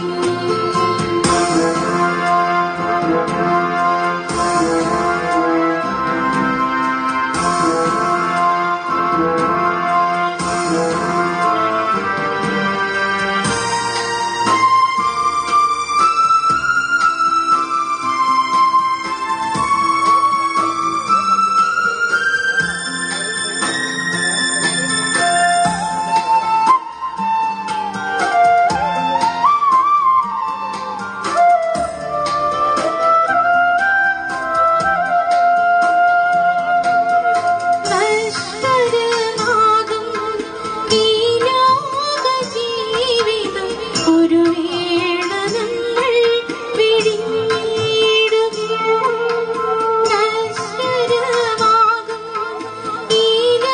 നശ്വരമാകും ഈ ലോകജീവിതം ഒരു വേള നമ്മൾ വെടിഞ്ഞിടുകയും നശ്വരമാകും ഈ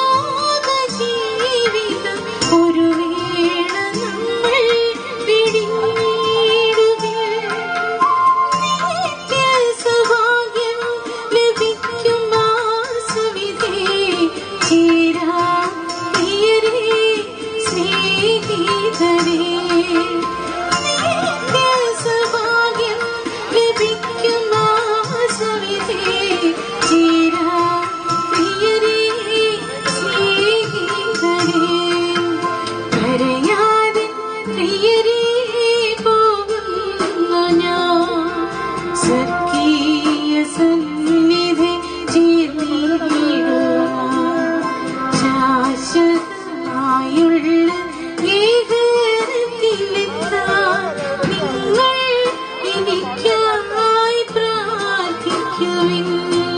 ലോകജീവിതം ഒരു വേള നമ്മൾ വെടിഞ്ഞിടുകയും നിത്യസൗഭാഗ്യം ലഭിക്കും ആ സവിധേ ചേരാ പ്രിയരേ സ്നേഹിതരേ നിത്യസൗഭാഗ്യം ലഭിക്കും ആ സവിധേ ചേരാ പ്രിയരേ സ്നേഹിതരേ കരയാതെ പ്രിയരേ പോകുന്നു ഞാൻ സ്വർഗീയ സന്നിധി ചേർന്നിടുവാൻ ശാശ്വതമായുള്ള ഏകത്തിലെത്താൻ നിങ്ങൾ എനിക്കായി പ്രാർത്ഥിക്കുവിൻ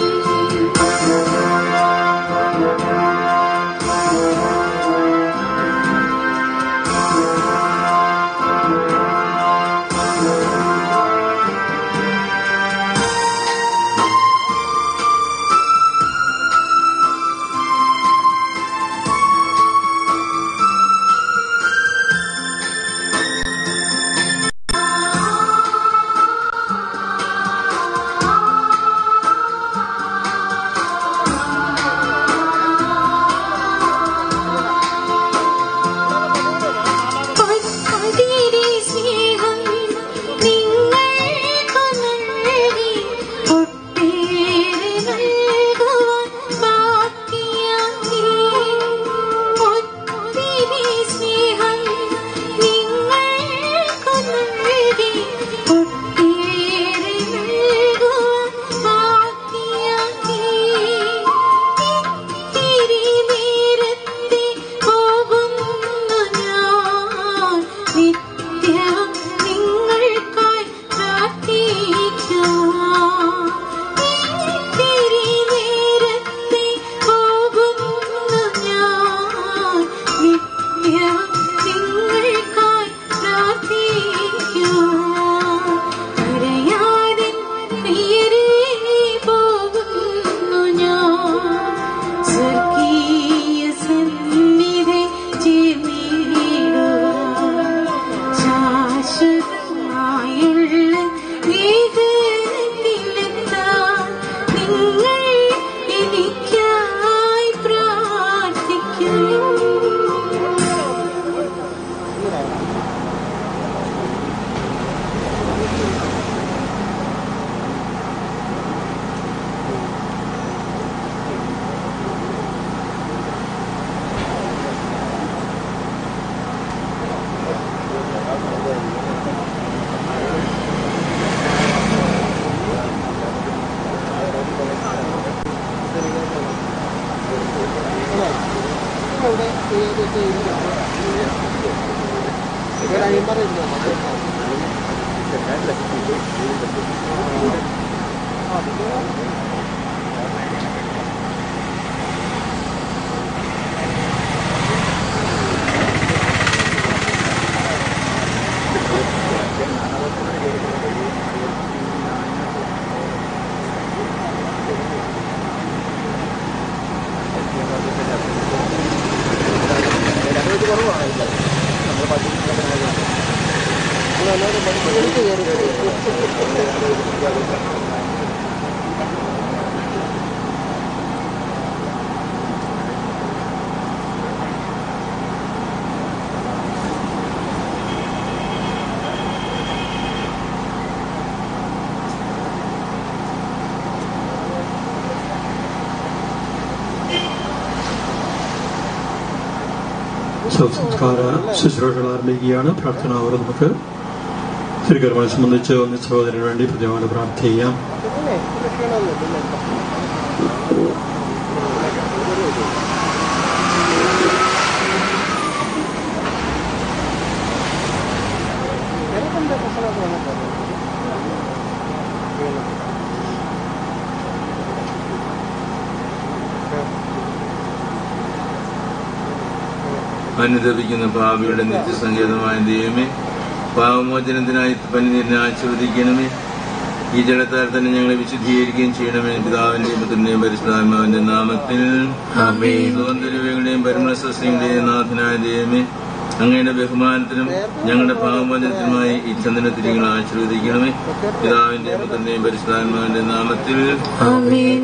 പതിരി സ്നേഹം നിങ്ങൾക്കു നൽകി ഒട്ടേറെ നൽകുവാൻ ബാക്കിയാക്കി ഒത്തിരി സ്നേഹം നിങ്ങൾക്കു നൽകി ഒട്ടേറെ നൽകുവാൻ ബാക്കിയാക്കി ഇത്തിരി നേരത്തെ പോകുന്നു ഞാൻ നിത്യവും നിങ്ങൾക്കായി പ്രാർത്ഥിക്കാം ഇത്തിരി നേരത്തെ പോകുന്നു ഞാൻ നിത്യവും നിങ്ങൾക്കായി പ്രാർത്ഥിക്കാം കരയാതെ പ്രിയരേ പോകുന്നു ഞാൻ സ്വർഗീയ സന്നിധി ചേർന്നിടുവാൻ ശാശ്വതമായുള്ള ഏകത്തിലെത്താൻ നിങ്ങൾ എനിക്കായി പ്രാർത്ഥിക്കും
Thank സംസ്കാര ശുശ്രൂഷകൾ ആരംഭിക്കുകയാണ് പ്രാർത്ഥന അവർ നമുക്ക് തിരുക്കർമ്മനെ സംബന്ധിച്ച് ഒന്ന് സഹോദരന് വേണ്ടി പ്രതിമാന പ്രാർത്ഥിക്കാം
അനുദപിക്കുന്ന പാപിയുടെ നിത്യസങ്കേതമായ ദൈവമേ പാവമോചനത്തിനായി പനിതിരിനെ ആശീർവദിക്കണമേ ഈ ജലത്താൽ തന്നെ ഞങ്ങളെ വിശുദ്ധീകരിക്കുകയും ചെയ്യണമേ പിതാവിന്റെയും പുത്രന്റെയും പരിശുദ്ധാത്മാവിന്റെ നാമത്തിൽ സൗന്ദര്യങ്ങളുടെയും പരിമള സസ്യങ്ങളുടെയും നാഥനായ ദൈവമേ അങ്ങയുടെ ബഹുമാനത്തിനും ഞങ്ങളുടെ പാവമോചനത്തിനുമായി ഈ ചന്ദന തിരികൾ ആശീർവദിക്കണമേ പിതാവിന്റെയും പുത്രന്റെയും പരിശുദ്ധാത്മാവിന്റെ നാമത്തിൽ
ആമേൻ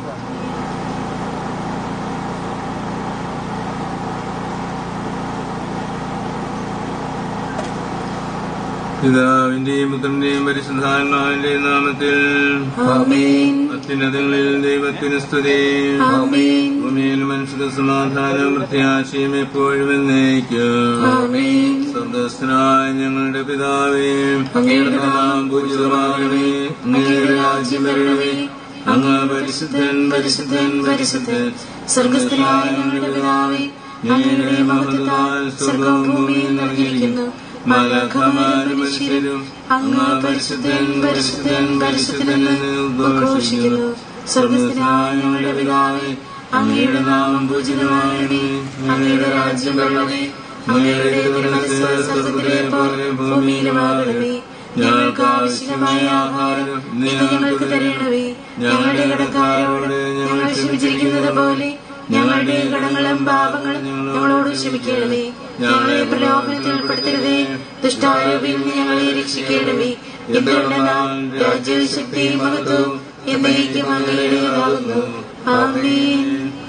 പിതാവിന്റെയും പുത്രന്റെയും പരിശുദ്ധാത്മാവിന്റെയും നാമത്തിൽ
ആമേൻ
അത്യുന്നതങ്ങളിൽ ദൈവത്തിന് സ്തുതി
ആമേൻ
ഭൂമിയിൽ മനുഷ്യർക്ക് സമാധാനം പ്രത്യാശയും എപ്പോഴും എന്നേക്കും
ആമേൻ
സ്വർഗസ്ഥനായ ഞങ്ങളുടെ പിതാവേ അങ്ങയുടെ നാം പൂജിതമാകണമേ അങ്ങയുടെ രാജ്യം വരണമേ അങ്ങ് പരിശുദ്ധൻ പരിശുദ്ധൻ പരിശുദ്ധൻ
സ്വർഗസ്ഥനായ ഞങ്ങളുടെ പിതാവേ അങ്ങയുടെ മഹത്വത്താൽ സ്വർഗവും ഭൂമിയും നിറഞ്ഞിരിക്കുന്നു മാലാഖമാരും മനുഷ്യരും അങ്ങ് പരിശുദ്ധൻ പരിശുദ്ധൻ പരിശുദ്ധനെന്ന് ഉദ്ഘോഷിക്കുന്നു സ്വർഗസ്ഥനായ ഞങ്ങളുടെ പിതാവേ അങ്ങയുടെ നാമം പൂജിതമാകണമേ അങ്ങയുടെ രാജ്യം വരണമേ അങ്ങയുടെ തിരുമനസ് സ്വർഗത്തിലെ പോലെ ഭൂമിയിലുമാകണമേ ഞങ്ങൾക്ക് ആവശ്യമായ ആഹാരം ഇന്ന് ഞങ്ങൾക്ക് തരണമേ ഞങ്ങളുടെ കടക്കാരോട് ഞങ്ങൾ ക്ഷമിച്ചിരിക്കുന്നത് പോലെ ഞങ്ങളുടെ കടങ്ങളും പാപങ്ങളും ഞങ്ങളോട് ക്ഷമിക്കണമേ ഞങ്ങളെ പ്രലോഭനത്തിൽ ഉൾപ്പെടുത്തരുതേ ദുഷ്ടാരൂപിയിൽ നിന്ന് ഞങ്ങളെ രക്ഷിക്കണമേ എന്തുകൊണ്ടെന്നാൽ രാജ്യവും ശക്തിയും മഹത്വവും എന്നേക്കും അങ്ങയുടേതാകുന്നു ആമേൻ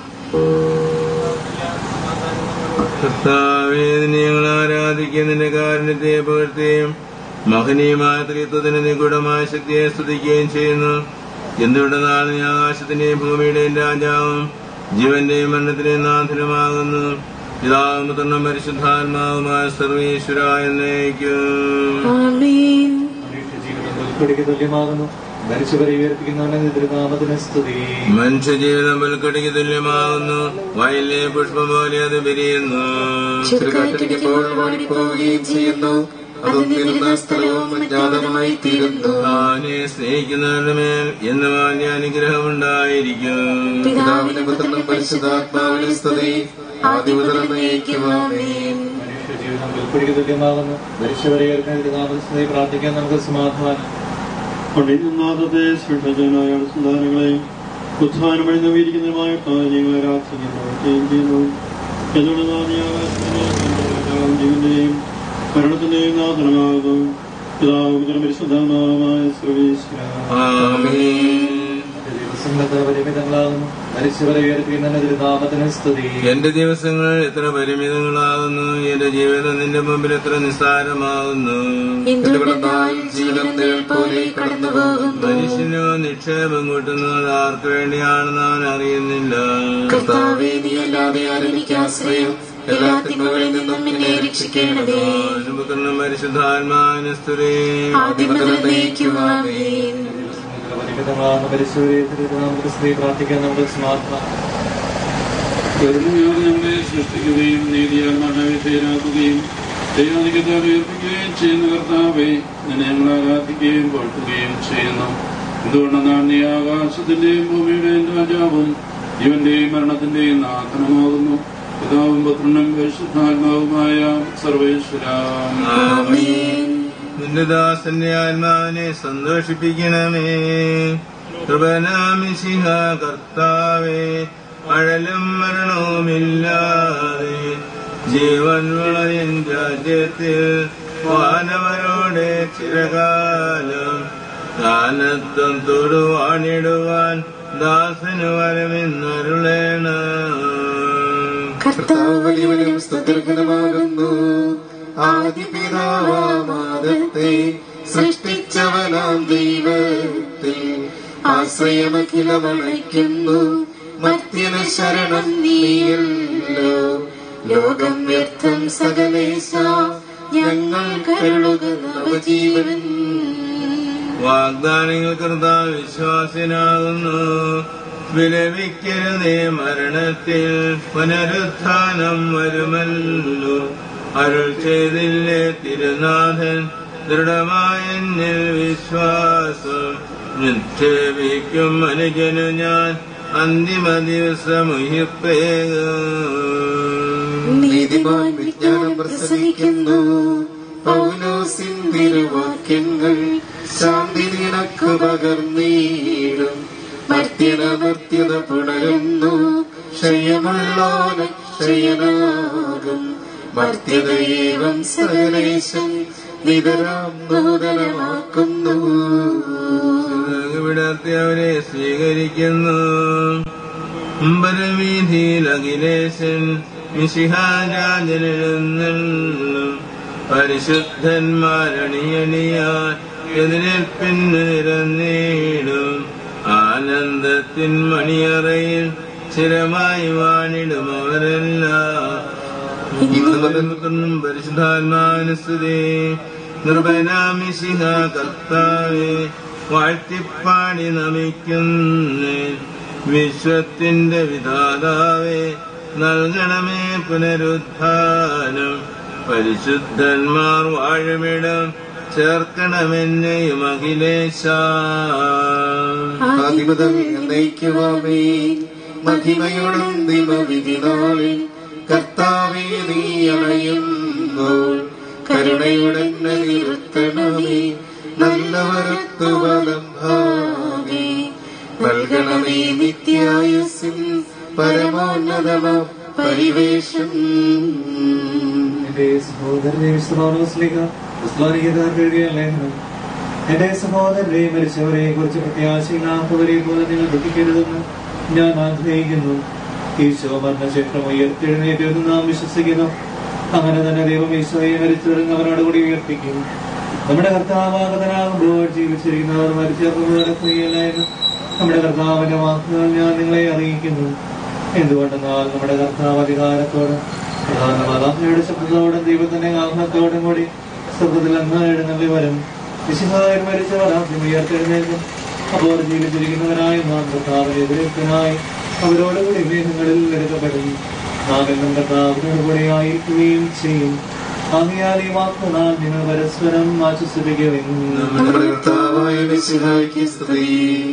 കർത്താവേ നിന്നെ ഞങ്ങൾ ആരാധിക്കുന്നതിന്റെ കാരണത്തെ പുകഴ്ത്തുകയും മഹനീയമായ ത്രിത്വത്തിന് നിഗൂഢമായ ശക്തിയെ സ്തുതിക്കുകയും ചെയ്യുന്നു എന്തുകൊണ്ട് നാൾ നീ ആകാശത്തിന്റെയും ഭൂമിയുടെയും രാജാവും ജീവന്റെയും മരണത്തിന്റെയും നാഥനുമാകുന്നു പിതാവും പുത്രനും പരിശുദ്ധാത്മാവുമായ സർവീശ്വര എന്നേക്കും
ആമേൻ
ജീവിതം തുല്യമാകുന്നു മരിച്ചവരെ ഉയർപ്പിക്കുന്നവനെ തിരുനാമത്തിന് സ്തുതി
മനുഷ്യജീവിതം പുൽക്കടിക്ക് തുല്യമാകുന്നു വയലിലെ പുഷ്പം പോലെ അത് വിരിയുന്നു
ചുരുക്കാറ്റടിക്കുമ്പോൾ ഓടിപ്പോവുകയും ചെയ്യുന്നു അത് നിന്നിരുന്ന സ്ഥലവും അജ്ഞാതമായി തീരുന്നു
താനെ സ്നേഹിക്കുന്നവരുടെ മേൽ എന്ന് വലിയ അനുഗ്രഹം ഉണ്ടായിരിക്കും
പിതാവിനും പുത്രനും പരിശുദ്ധാത്മാവിനും സ്തുതി ആദ്യം മുതൽ എന്നേക്കും ആമേൻ
ജീവിതം പുൽപ്പടിക്ക് തുല്യമാകുന്നു മരിച്ചവരെ ഉയർപ്പിക്കുന്ന തിരുനാമത്തിന് സ്തുതി പ്രാർത്ഥിക്കാൻ നമുക്ക് സമാധാനം
പള്ളിനാഥത്തെ സൃഷ്ടജനായ സന്താനങ്ങളെയും ഉത്ഥാനം വഴി നവീകരിക്കുന്നതുമായ ഞങ്ങളെ രാധിക്കുന്നു ചെയ്യുന്നു എന്നുള്ള നാദിയാകാശത്തിന്റെയും ജീവന്റെയും മരണത്തിന്റെയും നാഥനമാകുന്നു പിതാവും പരിശുദ്ധമായ സർവീശ്വര
ആമേൻ.
ദിവസങ്ങൾക്ക് പരിമിതങ്ങളാകുന്നു മരിച്ചവരെ ഉയർപ്പിക്കുന്നവനെ തിരുനാമത്തിന് സ്തുതി
എന്റെ ദിവസങ്ങൾ എത്ര പരിമിതങ്ങളാകുന്നു എന്റെ ജീവിതം നിന്റെ മുമ്പിൽ എത്ര നിസ്സാരമാകുന്നു
എന്തുകൊണ്ടെന്നാൽ ജീവിതം നിഴൽ പോലെ കടന്നുപോകുന്നു
മനുഷ്യനോ നിക്ഷേപം കൂട്ടുന്നത് ആർക്കു വേണ്ടിയാണെന്ന് അവൻ അറിയുന്നില്ല
കർത്താവേ നീ അല്ലാതെ ആരെനിക്ക് ആശ്രയം എല്ലാ തിന്മകളിൽ നിന്നും എന്നെ രക്ഷിക്കണമേ
പുത്രനും പരിശുദ്ധാത്മാവിന് സ്തുതി
ആദ്യം മുതൽ എന്നേക്കും ആമേൻ
പരിമിതങ്ങളാകുന്ന മരിച്ചവരെ തിരുനാമത്തിന് സ്തുതി പ്രാർത്ഥിക്കാൻ നമുക്ക് സമാധാനം
കരുണയാൽ ഞങ്ങളെ സൃഷ്ടിക്കുകയും നീതിയാൽ മരണവിധേയരാക്കുകയും ദൈവാധികത്താൽ ഉയർപ്പിക്കുകയും ചെയ്യുന്ന കർത്താവെ നിന്നെ ഞങ്ങൾ ആരാധിക്കുകയും പോഴ്ത്തുകയും ചെയ്യുന്നു എന്തുകൊണ്ടെന്നാൽ നീ ആകാശത്തിന്റെയും ഭൂമിയുടെയും രാജാവും ജീവന്റെയും മരണത്തിന്റെയും നാഥനമാകുന്നു പിതാവും പുത്രനും പരിശുദ്ധാത്മാവുമായ സർവേശ്വര
ആമേൻ
നിന്റെ ദാസന്റെ ആത്മാവിനെ സന്തോഷിപ്പിക്കണമേ കൃപനാമിശിഹ കർത്താവേ അഴലും മരണവുമില്ലാതെ ജീവൻ വളയൻ രാജ്യത്തിൽ വാനവരോട് കൂടെ ചിരകാലം കാലത്വം തൊടുവാണിടുവാൻ ദാസന് വരമെന്നരുളേണം
കർത്താവ് വലിയവനും സ്തുത്യർഹനമാകുന്നു ആദിപിതാവാമാദത്തെ സൃഷ്ടിച്ചവനാം ദൈവത്തിൽ ആശ്രയമഖിലമണയ്ക്കുന്നു മധ്യന ശരണം നീയല്ലോ ലോകം വ്യർത്ഥം സകലേശ ഞങ്ങൾ കരുളുക നവജീവൻ
വാഗ്ദാനങ്ങൾ കർത്താവ് വിശ്വാസിനാകുന്നു വിലപിക്കരുതേ മരണത്തിൽ പുനരുത്ഥാനം വരുമല്ലോ അരുൾ ചെയ്തില്ലേ തിരുനാഥൻ ദൃഢമായ എന്നിൽ വിശ്വാസം നിക്ഷേപിക്കും അനുജനു ഞാൻ അന്തിമ ദിവസം
നീതിമാൻ വിജ്ഞാനം പ്രസംഗിക്കുന്നു പൗലോസിൻ തിരുവാക്യങ്ങൾ ശാന്തി നിനക്ക് പകർന്നീടും മർത്യനമർത്യത പുണരുന്നു ക്ഷയമുള്ളോന ക്ഷയനാകും മർത്യതയേവം സകലേശൻ നിതരാം നൂതനമാക്കുന്നു
വിടർത്തി അവരെ സ്വീകരിക്കുന്നു അമ്പരവീതിയിൽ അഖിലേശൻ മിശിഹാരാജനെഴുന്നള്ളും പരിശുദ്ധന്മാരണിയണിയാൻ എതിരേൽപ്പിന് നിരന്നീടും ആനന്ദത്തിൻ മണിയറയിൽ സ്ഥിരമായി വാണിടും അവരെല്ലാം ഇന്നും പരിശുദ്ധാത്മാനുസ്തുതി നിർഭനാമിശിഹ കർത്താവെ വാഴ്ത്തിപ്പാടി നമിക്കുന്നേ വിശ്വത്തിന്റെ വിധാതാവേ നൽകണമേ പുനരുദ്ധാനം പരിശുദ്ധന്മാർ വാഴുമിടം ചേർക്കണമെന്നെയും അഖിലേശ
ആദിമുതൽ നയിക്കുവാമേ മഹിമയോടും ദിമവിധി നാളിൽ കർത്താവേ നീ അണയുമ്പോൾ കരുണയുടെ നിർത്തണമേ നല്ലവരത്തു വലം ഭാഗേ നൽകണമേ നിത്യായുസിൻ പരമോന്നതമ പരിവേഷം
എന്റെ സഹോദരനെ വിശ്വാസലിക വിസ്മരിക്കുന്നവർക്ക് എഴുതിയ ലേഖനം എന്റെ സഹോദരനെ മരിച്ചവരെ കുറിച്ച് പ്രത്യാശയില്ലാത്തവരെ പോലെ നിങ്ങൾ ദുഃഖിക്കരുതെന്ന് ഞാൻ ആഗ്രഹിക്കുന്നു ഈശോ മരണശേഷം ഉയർത്തെഴുന്നേറ്റെന്ന് നാം വിശ്വസിക്കുന്നു അങ്ങനെ തന്നെ ദൈവം ഈശോയെ മരിച്ചവരും അവരോട് കൂടി ഉയർപ്പിക്കും നമ്മുടെ കർത്താവാഗതനാകുമ്പോൾ ജീവിച്ചിരിക്കുന്നവർ മരിച്ചവർ നടക്കുകയില്ലായിരുന്നു നമ്മുടെ കർത്താവിന്റെ വാക്കുകൾ ഞാൻ നിങ്ങളെ അറിയിക്കുന്നു എന്തുകൊണ്ടെന്നാൽ നമ്മുടെ കർത്താവ് അധികാരത്തോടും പ്രധാന മാതാപിതാക്കളുടെ ശബ്ദത്തോടും ദൈവത്തിന്റെ ആഹ്ലത്തോടും കൂടി സ്വർഗത്തിൽ അങ്ങ് എഴുന്നള്ളി വരും വിശുദ്ധായർ മരിച്ചവർ ആദ്യം ഉയർത്തെഴുന്നേൽക്കും അപ്പോൾ ജീവിച്ചിരിക്കുന്നവരായ നാം കർത്താവിനെ എതിരേൽപ്പിനായി അവരോടുകൂടി മേഘങ്ങളിൽ എടുക്കപ്പെടും നാം എന്നും കർത്താവിനോട് കൂടി ആയിരിക്കുകയും ചെയ്യും ആകിയാൽ ഈ വാക്കുകളാൽ നിങ്ങൾ പരസ്പരം ആശ്വസിപ്പിക്കുകയും
നമ്മുടെ കർത്താവായ മിശിഹായ്ക്ക് സ്തുതി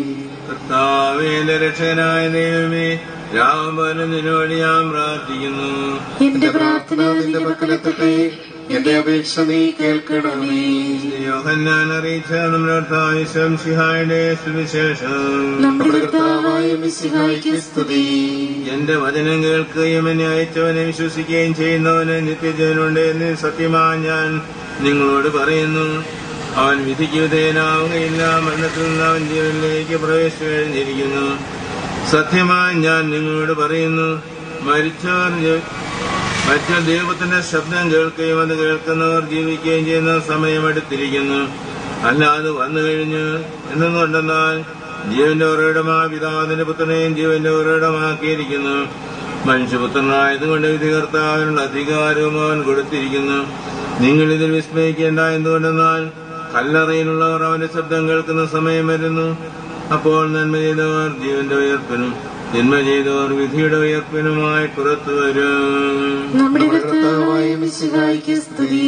കർത്താവേന്റെ രക്ഷകനായ ദൈവമേ രാമപരം നിന്നോട് ഞാൻ പ്രാർത്ഥിക്കുന്നു
എന്റെ പ്രാർത്ഥന
നിന്റെ മക്കളെത്തട്ടെ എന്റെ അപേക്ഷ നീ കേൾക്കണമേ
യോഹന്നാൻ അറിയിച്ച നമ്മുടെ കർത്താവ് ശംസിഹായുടെ സുവിശേഷം
നമ്മുടെ കർത്താവായ മിശിഹായ്ക്ക് സ്തുതി
എന്റെ വചനം കേൾക്കുകയും എന്നെ അയച്ചവനെ വിശ്വസിക്കുകയും ചെയ്യുന്നവന് നിത്യജീവനുണ്ട് എന്ന് സത്യമായി ഞാൻ നിങ്ങളോട് പറയുന്നു അവൻ വിധിക്ക് വിധേയനാവുകയില്ല മരണത്തിൽ നിന്ന് അവൻ ജീവനിലേക്ക് പ്രവേശിച്ചു കഴിഞ്ഞിരിക്കുന്നു സത്യമായി ഞാൻ നിങ്ങളോട് പറയുന്നു മരിച്ചവർ ജ- മരിച്ച ദൈവത്തിന്റെ ശബ്ദം കേൾക്കുകയും അത് കേൾക്കുന്നവർ ജീവിക്കുകയും ചെയ്യുന്ന സമയമെടുത്തിരിക്കുന്നു അല്ലാതെ വന്നു കഴിഞ്ഞു എന്നുകൊണ്ടെന്നാൽ ജീവന്റെ ഉറവിടമായ പിതാവിന്റെ പുത്രനെയും ജീവന്റെ ഉറവിടമാക്കിയിരിക്കുന്നു മനുഷ്യപുത്രനായതുകൊണ്ട് വിധികർത്താവിനുള്ള അധികാരവും അവൻ കൊടുത്തിരിക്കുന്നു നിങ്ങൾ ഇതിൽ വിസ്മയിക്കേണ്ട എന്തുകൊണ്ടെന്നാൽ കല്ലറയിലുള്ളവർ അവന്റെ ശബ്ദം കേൾക്കുന്ന സമയം വരുന്നു അപ്പോൾ നന്മ ചെയ്തവർ ജീവന്റെ ഉയർപ്പിനും തിന്മ ചെയ്തവർ വിധിയുടെ ഉയർപ്പിനുമായി പുറത്തു വരും
നമ്മുടെ
നമ്മുടെ
കർത്താവായ
കർത്താവായ മിശിഹായ്ക്ക് സ്തുതി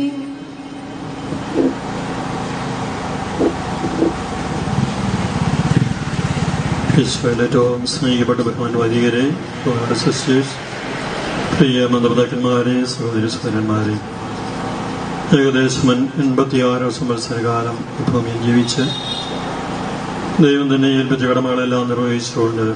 ഈശോയുടെ ഏറ്റവും സ്നേഹിക്കപ്പെട്ട ബഹുമാൻ വൈദികരെ ബഹുമാന സിസ്റ്റേഴ്സ് പ്രിയ മാതാപിതാക്കന്മാരെ സഹോദരി സഹോദരന്മാരെ ഏകദേശം എൺപത്തിയാറ് സംവത്സരകാലം ഈ ഭൂമിയിൽ ജീവിച്ച് ദൈവം തന്നെ ഏൽപ്പിച്ച കടമകളെല്ലാം നിർവഹിച്ചുകൊണ്ട്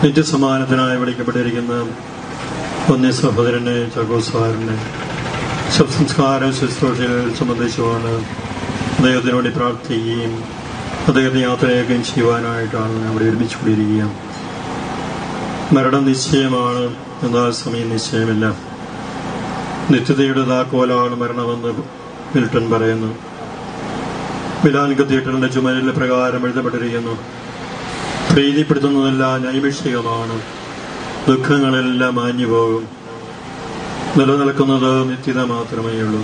നിത്യസമാനത്തിനായി വിളിക്കപ്പെട്ടിരിക്കുന്ന ഒന്നി സഹോദരനെ ചകോസാരനെ ശവസംസ്കാര ശുശ്രൂഷയിൽ സംബന്ധിച്ചുകൊണ്ട് അദ്ദേഹത്തിന് വേണ്ടി പ്രാർത്ഥിക്കുകയും അദ്ദേഹത്തെ യാത്രയൊക്കെയും ചെയ്യുവാനായിട്ടാണ് അവിടെ ഒരുമിച്ച് കൂടിയിരിക്കുക മരണം നിശ്ചയമാണ് എന്നാൽ സമയം നിശ്ചയമില്ല നിത്യതയുടെ താക്കോലാണ് മരണമെന്ന് മിൽട്ടൺ പറയുന്നു മിലാൻ കത്തീഡ്രലിന്റെ ചുമരിലെ പ്രകാരം എഴുതപ്പെട്ടിരിക്കുന്നു പ്രീതിപ്പെടുത്തുന്നതെല്ലാം നൈമിഷികമാണ് ദുഃഖങ്ങളെല്ലാം മാഞ്ഞു പോകും നിലനിൽക്കുന്നത് നിത്യത മാത്രമേ ഉള്ളൂ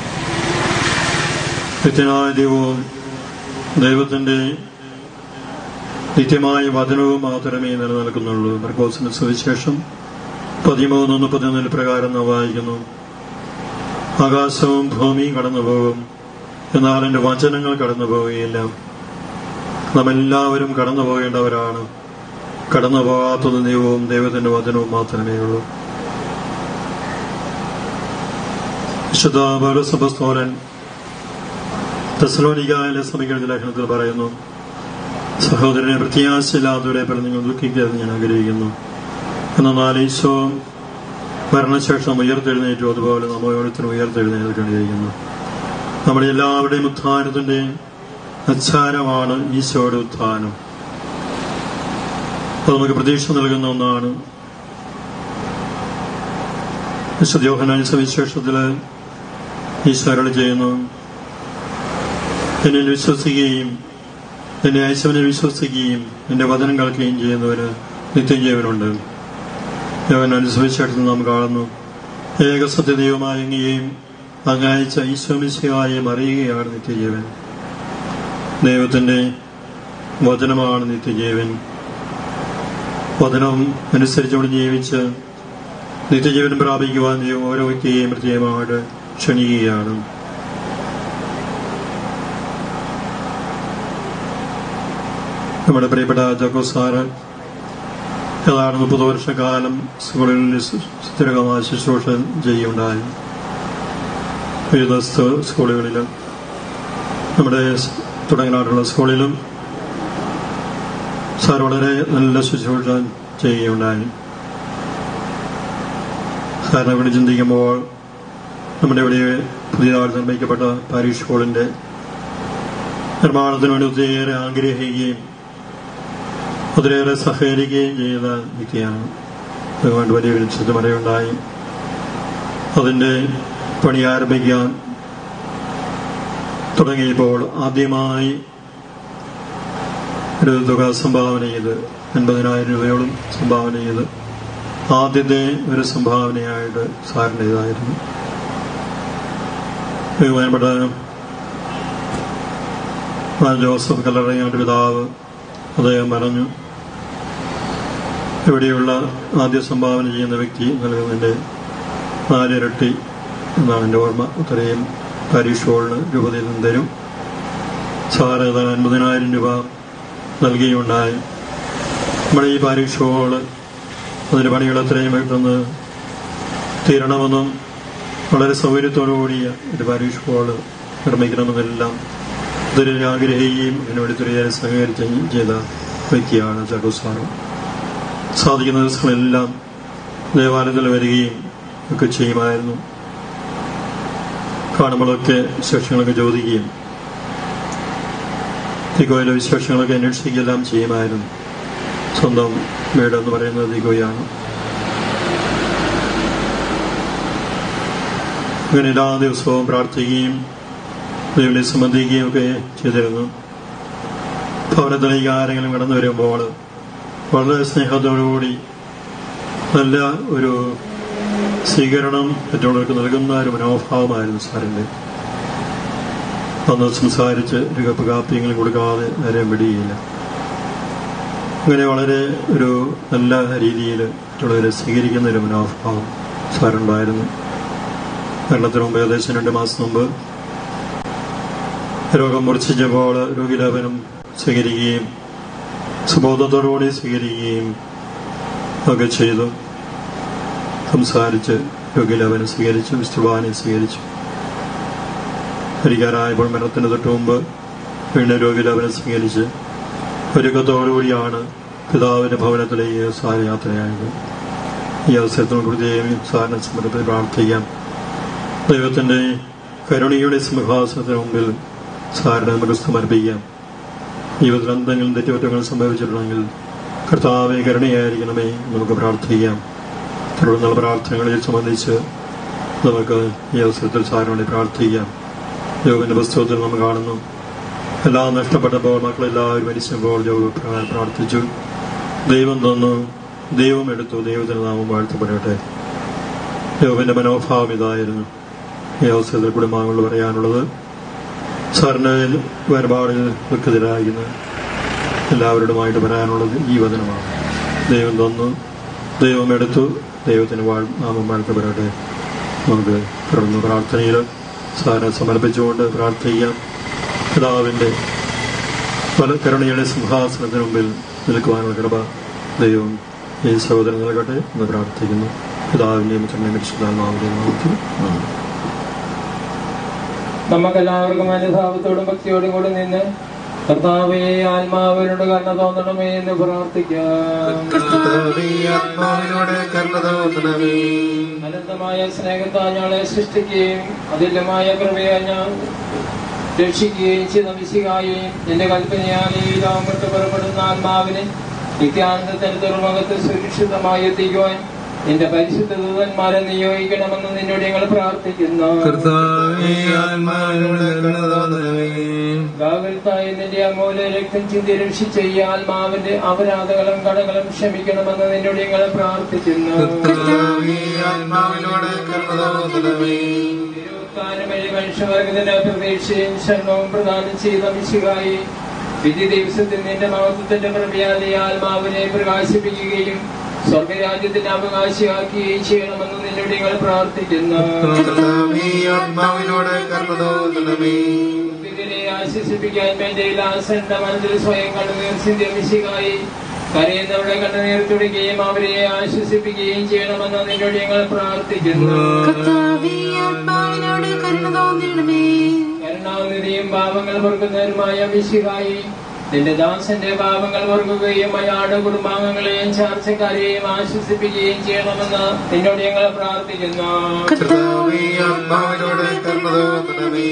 നിത്യനായ ദൈവവും ദൈവത്തിന്റെ നിത്യമായ വചനവും മാത്രമേ നിലനിൽക്കുന്നുള്ളൂ മർക്കോസിന് സുവിശേഷം പതിമൂന്ന് മുപ്പത്തിയൊന്നിൽ പ്രകാരം നാം വായിക്കുന്നു ആകാശവും ഭൂമിയും കടന്നു പോകും എന്നാൽ എന്റെ വചനങ്ങൾ കടന്നു പോവുകയില്ല നാം എല്ലാവരും കടന്നു പോകേണ്ടവരാണ് കടന്നു പോകാത്തത് ദൈവവും ദൈവത്തിന്റെ വചനവും മാത്രമേ ഉള്ളൂ വിശുദ്ധ പൗരസഭസ്തോലൻ തെസലോനികായിലെ സഭയ്ക്കെഴുതിയ ലേഖനത്തിൽ പറയുന്നു സഹോദരനെ പ്രത്യാശയില്ലാത്തവരെ പല നിങ്ങൾ ദുഃഖിക്കരുത് ഞാൻ ആഗ്രഹിക്കുന്നു എന്നാൽ ഈശോ മരണശേഷം ഉയർത്തെഴുന്നേറ്റു അതുപോലെ നമ്മൾ ഓരോരുത്തരും ഉയർത്തെഴുന്നേറ്റിരിക്കുന്നു നമ്മുടെ എല്ലാവരുടെയും ഉത്ഥാനത്തിന്റെയും അച്ചാരമാണ് ഈശോയുടെ ഉത്ഥാനം അത് നമുക്ക് പ്രതീക്ഷ നൽകുന്ന ഒന്നാണ് വിശുദ്ധയോഹനായ സവിശേഷത്തില് ഈശോ അരുളി ചെയ്യുന്നു എന്നിൽ വിശ്വസിക്കുകയും എന്നെ അയച്ചവനെ വിശ്വസിക്കുകയും എന്റെ വചനം കേൾക്കുകയും ചെയ്യുന്നവന് നിത്യജീവനുണ്ട് യോഹനാന്റെ സുവിശേഷത്തിൽ നാം കാണുന്നു ഏകസത്യദൈവമായ അങ്ങയെയും അങ്ങയച്ച ഈശ്വമിശയായും അറിയുകയാണ് നിത്യജീവൻ ദൈവത്തിന്റെ വചനമാണ് നിത്യജീവൻ വചനം അനുസരിച്ചുകൊണ്ട് ജീവിച്ച് നിത്യജീവൻ പ്രാപിക്കുവാൻ ദൈവം ഓരോ വ്യക്തിയെയും പ്രത്യേകമായിട്ട് ക്ഷണിക്കുകയാണ് നമ്മുടെ പ്രിയപ്പെട്ട ജോക്കോ സാറ് ഏതാണ്ട് മുപ്പത് വർഷക്കാലം സ്കൂളിൽ സ്ഥിരമായ ശുശ്രൂഷ ചെയ്യുകയുണ്ടായി വിവിധ സ് സ്കൂളുകളിലും നമ്മുടെ തുടങ്ങാനുള്ള സ്കൂളിലും സാർ വളരെ നല്ല ശുശ്രൂഷ ചെയ്യുകയുണ്ടായി സാറിനെ ഇവിടെ ചിന്തിക്കുമ്പോൾ നമ്മുടെ ഇവിടെ പുതിയതായി നിർമ്മിക്കപ്പെട്ട പാരീഷ് ഹോളിന്റെ നിർമ്മാണത്തിന് വേണ്ടി ഒത്തിരിയേറെ ആഗ്രഹിക്കുകയും ഒത്തിരിയേറെ സഹകരിക്കുകയും ചെയ്ത വ്യക്തിയാണ് അതുകൊണ്ട് വലിയൊരു ചുറ്റുമറയുണ്ടായി അതിന്റെ പണി ആരംഭിക്കാൻ തുടങ്ങിയപ്പോൾ ആദ്യമായി ഒരു തുക സംഭാവന ചെയ്ത് അൻപതിനായിരം രൂപയോളം സംഭാവന ചെയ്ത് ആദ്യത്തെ ഒരു സംഭാവനയായിട്ട് സാറിൻ്റെതായിരുന്നു ബഹുമാനപ്പെട്ട ജോസഫ് കല്ലറങ്ങാട്ട് പിതാവ് അദ്ദേഹം പറഞ്ഞു ഇവിടെയുള്ള ആദ്യ സംഭാവന ചെയ്യുന്ന വ്യക്തി നൽകുന്നതിൻ്റെ നാലിരട്ടി എന്നാണ് എൻ്റെ ഓർമ്മ അത്രയും പാരീഷ് ഹോളിന് രൂപതയിൽ നിന്ന് തരും സാറ് ഏതാണ്ട് അൻപതിനായിരം രൂപ നൽകിയുണ്ടായി നമ്മുടെ ഈ പാരീഷ് ഹോള് അതിൻ്റെ പണികൾ എത്രയും പെട്ടെന്ന് തീരണമെന്നും വളരെ സൗകര്യത്തോടുകൂടിയ ഒരു പാരീഷ് ഹോള് നിർമ്മിക്കണമെന്നെല്ലാം ഇതൊരു ആഗ്രഹിക്കുകയും അതിനുവേണ്ടി ഒത്തിരിയേറെ സഹകരിക്കുകയും ചെയ്ത വ്യക്തിയാണ് ചാക്കോസാറ് സാധിക്കുന്ന ദിവസങ്ങളെല്ലാം ദേവാലയത്തിൽ വരികയും ഒക്കെ ചെയ്യുമായിരുന്നു കാണുമ്പോഴൊക്കെ വിശേഷങ്ങളൊക്കെ ചോദിക്കുകയും ദിഗോയിലെ വിശേഷങ്ങളൊക്കെ അന്വേഷിക്കുകയെല്ലാം ചെയ്യുമായിരുന്നു സ്വന്തം വീട് എന്ന് പറയുന്നത് ദിഗോയാണ് അങ്ങനെ എല്ലാ ദിവസവും പ്രാർത്ഥിക്കുകയും ദൈവത്തെ സംബന്ധിക്കുകയും ഒക്കെ ചെയ്തിരുന്നു ഭവനത്തിലേക്ക് ആരെങ്കിലും കടന്നു വരുമ്പോൾ വളരെ സ്നേഹത്തോടുകൂടി നല്ല ഒരു സ്വീകരണം മറ്റുള്ളവർക്ക് നൽകുന്ന ഒരു മനോഭാവമായിരുന്നു സാറിൻ്റെ അന്ന് സംസാരിച്ച് ഒരു കപ്പ് കാപ്പിയെങ്കിലും കൊടുക്കാതെ ആരെയും വിടുകയില്ല അങ്ങനെ വളരെ ഒരു നല്ല രീതിയിൽ മറ്റുള്ളവരെ സ്വീകരിക്കുന്ന ഒരു മനോഭാവം സാറുണ്ടായിരുന്നു മരണത്തിന് മുമ്പ് ഏകദേശം രണ്ട് മാസം മുമ്പ് രോഗം മൂർച്ഛിച്ചപ്പോൾ രോഗിലാപനം സ്വീകരിക്കുകയും സുബോധത്തോടുകൂടി സ്വീകരിക്കുകയും ഒക്കെ ചെയ്തു സംസാരിച്ച് രോഗിലാപനം സ്വീകരിച്ചു വിസ്തുവാനെ സ്വീകരിച്ചു ഹരികാരായപ്പോൾ മരണത്തിന് തൊട്ട് മുമ്പ് വീണ്ടും രോഗിലാപനം സ്വീകരിച്ച് ഒരുക്കത്തോടുകൂടിയാണ് പിതാവിന്റെ ഭവനത്തിലേക്ക് സാര യാത്രയായത് ഈ അവസരത്തിൽ പ്രത്യേകം സാറിനെ സമർപ്പിച്ച് പ്രാർത്ഥിക്കാം ദൈവത്തിൻ്റെ കരുണയുടെ സിംഹാസനത്തിന് മുമ്പിൽ സാറിനെ നമുക്ക് സമർപ്പിക്കാം ജീവിതത്തിൽ എന്തെങ്കിലും തെറ്റുകുറ്റങ്ങൾ സംഭവിച്ചിട്ടുണ്ടെങ്കിൽ കർത്താവെ കരുണയായിരിക്കണമേ നമുക്ക് പ്രാർത്ഥിക്കാം തുടർന്നുള്ള പ്രാർത്ഥനകളിൽ സംബന്ധിച്ച് നമുക്ക് ഈ അവസരത്തിൽ സാറിനോട് പ്രാർത്ഥിക്കാം യോഗന്റെ പുസ്തകത്തിൽ നമ്മൾ കാണുന്നു എല്ലാം നഷ്ടപ്പെട്ടപ്പോൾ മക്കളെല്ലാവരും മരിച്ചപ്പോൾ യോഗ പ്രകാരം പ്രാർത്ഥിച്ചു ദൈവം തന്നു ദൈവം എടുത്തു ദൈവത്തിന് നാമം വാഴ്ത്തപ്പെടട്ടെ യോഗന്റെ മനോഭാവം ഇതായിരുന്നു ഈ അവസരത്തിൽ കുടുംബാംഗങ്ങൾ പറയാനുള്ളത് സാറിന് വേർപാടിൽ ദുഃഖിതരാകുന്ന എല്ലാവരോടുമായിട്ട് പറയാനുള്ളത് ഈ വചനമാണ് ദൈവം തന്നു ദൈവം എടുത്തു ദൈവത്തിന് വാഴ് നാമം വാഴ്ത്തപ്പെടട്ടെ നമുക്ക് തുടർന്ന് പ്രാർത്ഥനയിൽ സാറിനെ സമർപ്പിച്ചുകൊണ്ട് പ്രാർത്ഥിക്കാം പിതാവിൻ്റെ പല കരുണയുടെ സിംഹാസനത്തിന് മുമ്പിൽ നിൽക്കുവാനുള്ള കൃപ ദൈവം ഈ സഹോദരൻ നൽകട്ടെ എന്ന് പ്രാർത്ഥിക്കുന്നു പിതാവിൻ്റെയും ചെന്നൈ പരിശുദ്ധാത്മാവിൻ്റെയും നാമത്തിൽ ആമേൻ.
നമുക്കെല്ലാവർക്കും അനുഭാവത്തോടും ഭക്തിയോടും കൂടി നിന്ന് കർത്താവേ ആത്മാവിനോട് കരുണ തോന്നണമേ എന്ന് പ്രാർത്ഥിക്കാം
കർത്താവേ, ആത്മാവിനോട് കരുണ തോന്നണമേ
അനന്തമായ സ്നേഹത്താൽ ഞങ്ങളെ സൃഷ്ടിക്കുകയും അതിലമായ കൃപയെ ഞാൻ രക്ഷിക്കുകയും ചെയ്ത വിശികായും എന്റെ കൽപ്പനയാൽ ഈ ലോകം വിട്ട് പുറപ്പെടുന്ന ആത്മാവിനെ നിത്യാനന്ദത്തിന് തുറമുഖത്ത് സുരക്ഷിതമായി എത്തിക്കുവാൻ എന്റെ പരിശുദ്ധ ദൂതന്മാരെ നിയോഗിക്കണമെന്ന് നിന്നോട് ഞങ്ങൾ പ്രാർത്ഥിക്കുന്നു
കർത്താവേ ആത്മാവിനോട് കരുണ തോന്നണമേ
ഗാഗൽത്തായി നിന്റെ അമൂല്യ രക്തം ചിന്തി രക്ഷിച്ച ഈ ആത്മാവിന്റെ അപരാധങ്ങളും കടകളും ക്ഷമിക്കണമെന്ന് നിന്നോട് ഞങ്ങൾ പ്രാർത്ഥിക്കുന്നു
കർത്താവേ, ആത്മാവിനോട് കരുണ തോന്നണമേ
തിരുവുത്താനും വഴി മനുഷ്യവർഗത്തിന്റെ പ്രതീക്ഷയും ശരണവും പ്രദാനം ചെയ്ത മിശികായി വിധി ദിവസത്തിൽ നിന്റെ മഹത്വത്തിന്റെ പ്രഭയാൽ ഈ ആത്മാവിനെ പ്രകാശിപ്പിക്കുകയും സ്വർഗരാജ്യത്തിന്റെ അവകാശിയാക്കുകയും ചെയ്യണമെന്ന് നിന്നോട് ഞങ്ങൾ പ്രാർത്ഥിക്കുന്നു
കർത്താവേ, ആത്മാവിനോട് കരുണ തോന്നണമേ
ഇതിനെ ആശ്വസിപ്പിക്കാൻ വേണ്ടി ലാസന്റെ മനസ്സിൽ സ്വയം കണ്ണുനീർ ചിന്തിയ മിശികായി കരയുന്നവരുടെ കണ്ണുനീർ തുടങ്ങുകയും അവരെ ആശ്വസിപ്പിക്കുകയും ചെയ്യണമെന്ന് നിന്നോട് ഞങ്ങൾ പ്രാർത്ഥിക്കുന്നു
കർത്താവേ ആത്മാവിനോട് കരുണ തോന്നിയിടമേ
കരുണാനിധിയും പാപങ്ങൾ പൊറുക്കുന്നവരുമായ മിശിഹായി നിന്റെ ദാസന്റെ പാപങ്ങൾ പൊറുക്കുകയും അയാളുടെ കുടുംബാംഗങ്ങളെയും ചാർച്ചക്കാരെയും ആശ്വസിപ്പിക്കുകയും ചെയ്യണമെന്ന് നിന്നോട് ഞങ്ങൾ പ്രാർത്ഥിക്കുന്നു
കർത്താവേ, ആത്മാവിനോട് കരുണ തോന്നണമേ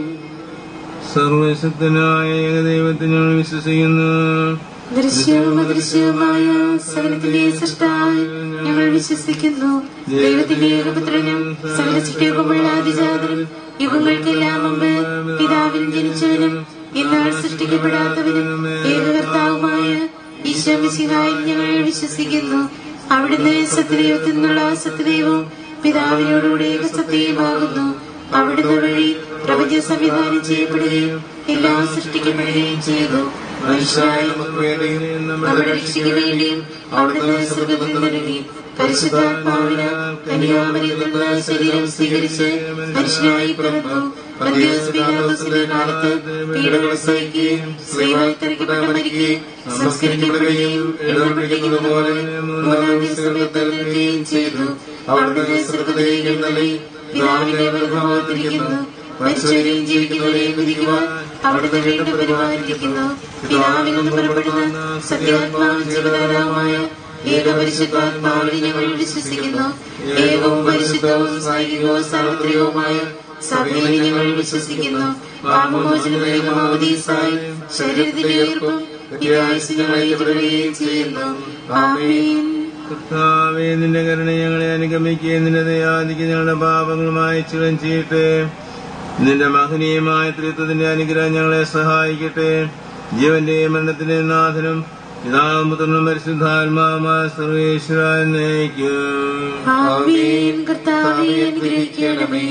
സർവശക്തനായ ഏകദൈവത്തിൽ ഞങ്ങൾ വിശ്വസിക്കുന്നു
ദൃശ്യവും അദൃശ്യവുമായ സകലത്തിന്റെ സൃഷ്ടായി ഞങ്ങൾ വിശ്വസിക്കുന്നു ദൈവത്തിന്റെ ഏകപുത്രനും സകല ചിട്ടയുമുള്ള അതിജാതനും യുഗങ്ങൾക്കെല്ലാം മുമ്പ് പിതാവിൽ ജനിച്ചവനും എന്നാൽ സൃഷ്ടിക്കപ്പെടാത്തവനും ഏകകർത്താവുമായ ഈശോ മിശിഹായിൽ ഞങ്ങൾ വിശ്വസിക്കുന്നു അവിടുന്ന് സത്യദൈവത്തിൽ നിന്നുള്ള സത്യദൈവവും പിതാവിനോടുകൂടെ ഏകസത്യമാകുന്നു അവിടുന്ന് വഴി പ്രപഞ്ച സംവിധാനം ചെയ്യപ്പെടുകയും എല്ലാം സൃഷ്ടിക്കപ്പെടുകയും ചെയ്തു മനുഷ്യരായ
നമുക്ക് വേണ്ടി
നമ്മുടെ രക്ഷയ്ക്ക് വേണ്ടിയും അവിടുന്ന് സ്വർഗത്തിൽ നിന്നിറങ്ങി പരിശുദ്ധാത്മാവിന് കന്യാമരിയിൽ നിന്ന് ശരീരം സ്വീകരിച്ച് മനുഷ്യനായി പിറന്നു പന്തിയോസ് പീലാത്തോസിന്റെ കാലത്ത് പീഡകൾ സഹിക്കുകയും സ്ത്രീവായി തിരക്കപ്പെട്ട് മരിക്കുകയും സംസ്കരിക്കപ്പെടുകയും എഴുതപ്പെട്ടിരിക്കുന്നത് പോലെ മൂന്നാം ദിവസം ഉയർത്തെഴുന്നേൽക്കുകയും ചെയ്തു അവിടുന്ന് സ്വർഗത്തിലേക്ക് നൽകി പിതാവിന്റെ വലതുഭാഗത്തിരിക്കുന്നു മരിച്ചവരെയും ജീവിക്കുന്നവരെയും വിധിക്കുവാൻ അവിടുന്ന് വീണ്ടും പരിപാലിക്കുന്നു പിതാവിൽ നിന്ന് പുറപ്പെടുന്ന സത്യാത്മാവും ജീവദാതാവുമായ ഏകപരിശുദ്ധാത്മാവിനെ ഞങ്ങൾ വിശ്വസിക്കുന്നു ഏകവും പരിശുദ്ധവും സായികവും സാർവത്രികവുമായ സഭയിൽ ഞങ്ങൾ വിശ്വസിക്കുന്നു പാപമോചനമായി ശരീരത്തിന്റെ ഉയർപ്പും നിത്യായുസ് ഞങ്ങൾ ഏറ്റുപറയുകയും ചെയ്യുന്നു ആമേൻ
കർത്താവേ നിന്റെ കരുണ ഞങ്ങളെ അനുഗമിക്കുകയും നിന്റെ ദയാദിക്ക് ഞങ്ങളുടെ പാപങ്ങൾ മായച്ചുകളും ചെയ്യട്ടെ നിന്റെ മഹനീയമായ ത്രിത്വത്തിന്റെ അനുഗ്രഹം ഞങ്ങളെ സഹായിക്കട്ടെ ജീവന്റെയും മരണത്തിന്റെയും നാഥനും പിതാവും പുത്രനും പരിശുദ്ധാത്മാവുമായ സർവേശ്വരാൻ നയിക്കും
ആമേൻ കർത്താവെ അനുഗ്രഹിക്കണമേ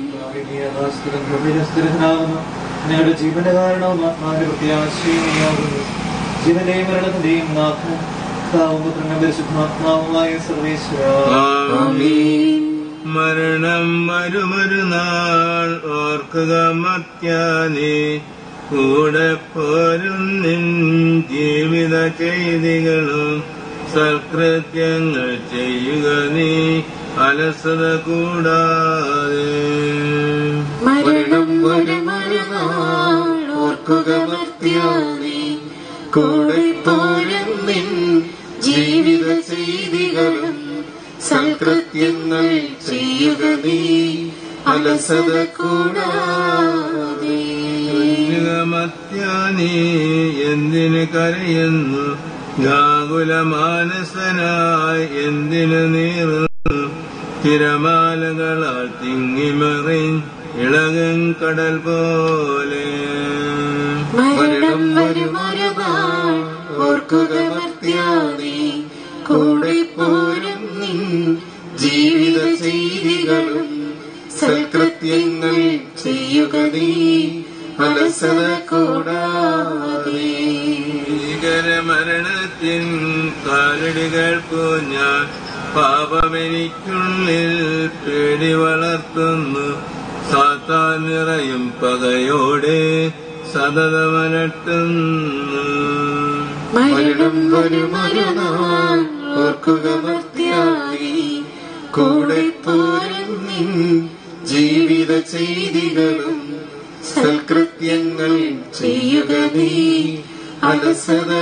ഞങ്ങളുടെ ജീവന്റെ കാരണവും ആത്മാവിന്റെ പ്രത്യാശയുമാകുന്നു ജീവന്റെയും മരണത്തിന്റെയും നാഥനും പിതാവും പുത്രനും പരിശുദ്ധാത്മാവുമായ സർവേശ്വര
ആമേൻ
മരണം വരുമൊരു നാൾ ഓർക്കുക മത്യാനി കൂടെ പോരും നിൻ ജീവിത ചെയ്തികളും സൽകൃത്യങ്ങൾ ചെയ്യുക നീ അലസത കൂടാതെ
മരണം വരുമരുന്നാൾ ഓർക്കുക മർത്യാനേ കൂടെ പോരും നിൻ ജീവിത ചെയ്തികളും സൽകൃത്യങ്ങൾ ചെയ്യുക നീ
അലസത കൂടാതെ
മത്യാനി എന്തിന് കരയുന്നു ഗാകുല മാനസനായി എന്തിന് നീറുന്നു തിരമാലകളാൽ തിങ്ങിമറി ഇളകൻ കടൽ പോലെ
മരണം വരുമൊരു നാൾ ഓർക്കുക മർത്യാനി കൂടെ പോരും നിൻ ജീവിത ചെയ്തികളും സൽകൃത്യങ്ങൾ ചെയ്യുക നീ അലസത കൂടാതെ
ഭീകരമരണത്തിൻ കാലടികൾക്കു ഞാൻ പാപമെനിക്കുള്ളിൽ പേടി വളർത്തുന്നു സാത്താൻ നിറയും പകയോടെ സതതമലട്ടുന്നു
മരണം വരുമൊരു നാൾ ഓർക്കുക മർത്യാനി കൂടെ പോരും നിൻ ജീവിത ചെയ്തികളും സൽകൃത്യങ്ങൾ ചെയ്യുക നീ അലസത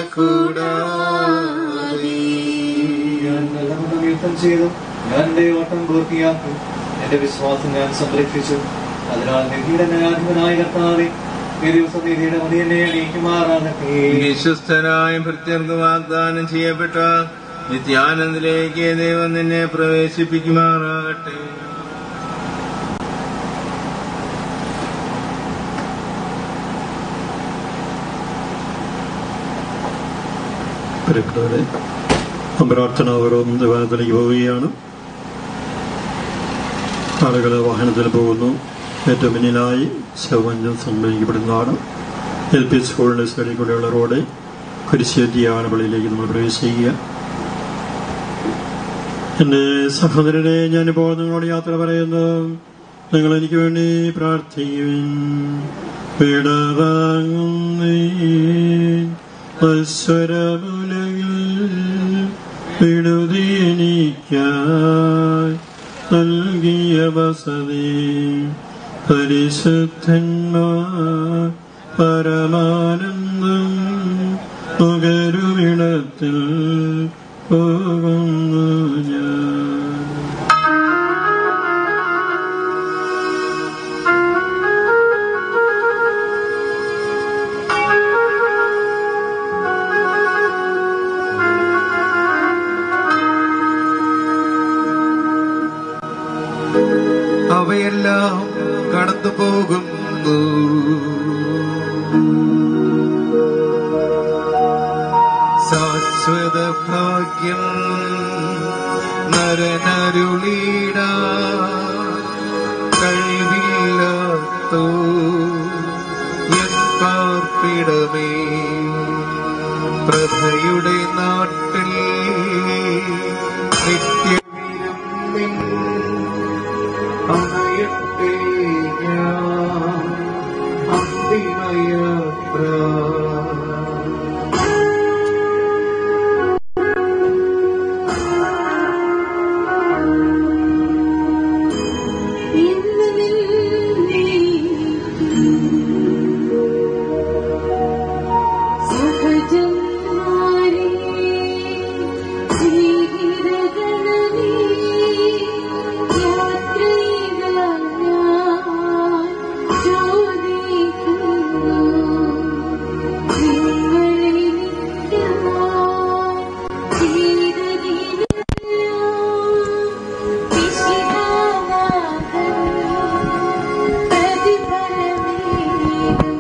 കൂടാതെ
ഞാൻ നല്ലവണ്ണം യുദ്ധം ചെയ്തു ഞാൻ എന്റെ ഓട്ടം പൂർത്തിയാക്കി എന്റെ വിശ്വാസം ഞാൻ സംരക്ഷിച്ചു അതിനാൽ നിധിയുടെ ന്യായാധിപനായ കർത്താവെ ഈ ദിവസം നിധിയുടെ മതി എന്നെ അണിയിക്കുമാറാകട്ടെ
വിശ്വസ്തരായ ഭൃത്യർക്ക് വാഗ്ദാനം ചെയ്യപ്പെട്ട നിത്യാനന്ദിലേക്ക് ദൈവം നിന്നെ പ്രവേശിപ്പിക്കുമാറാകട്ടെ
പ്രിയപ്പെട്ടവരെ പ്രാർത്ഥനാപൂർവം ദേവാലയത്തിലേക്ക് പോവുകയാണ് ആളുകൾ വാഹനത്തിൽ പോകുന്നു ഏറ്റവും മുന്നിലായി ശവമഞ്ചം സംഭവിക്കപ്പെടുന്നതാണ് എൽ പി സ്കൂളിന്റെ സൈഡിൽ കൂടെയുള്ള റോഡ് കുരിശേറ്റി ആലപ്പള്ളിയിലേക്ക് നമ്മൾ പ്രവേശിക്കുക എൻ്റെ സഹോദരനെ ഞാനിപ്പോൾ നിങ്ങളോട് യാത്ര പറയുന്നു നിങ്ങൾ എനിക്ക് വേണ്ടി പ്രാർത്ഥിക്കുവിൻ വിടവാങ്ങുന്നേ അസ്വരമുലകിൽ വിടുതിയെനിക്കായി നൽകിയ വസതി പരിശുദ്ധന്മാർ പരമാനന്ദം നുകരുമിടത്തിൽ പോകുന്നു ഞാൻ
അവയെല്ലാം കടന്നു പോകുന്നു ശാശ്വത ഭാഗ്യം നരനരുളീട കഴിവില്ലാത്തോ എൻ പാർപ്പിടമേ പ്രഭയുടെ നാട്ടിൽ നിത്യവിലും നിൻ അണയട്ടെ ഞാൻ അന്തിമയാത്ര
ഇന്ന് നിന്നെ സഹജന്മാരെ ജീവിതഗണനേ യാത്രയിതാ ഞാൻ ചോദിക്കുന്നു നിങ്ങളെ നിത്യം ചെയ്തതിനെല്ലാം വിശിഹാനാഥൻ പ്രതിഫലമേകും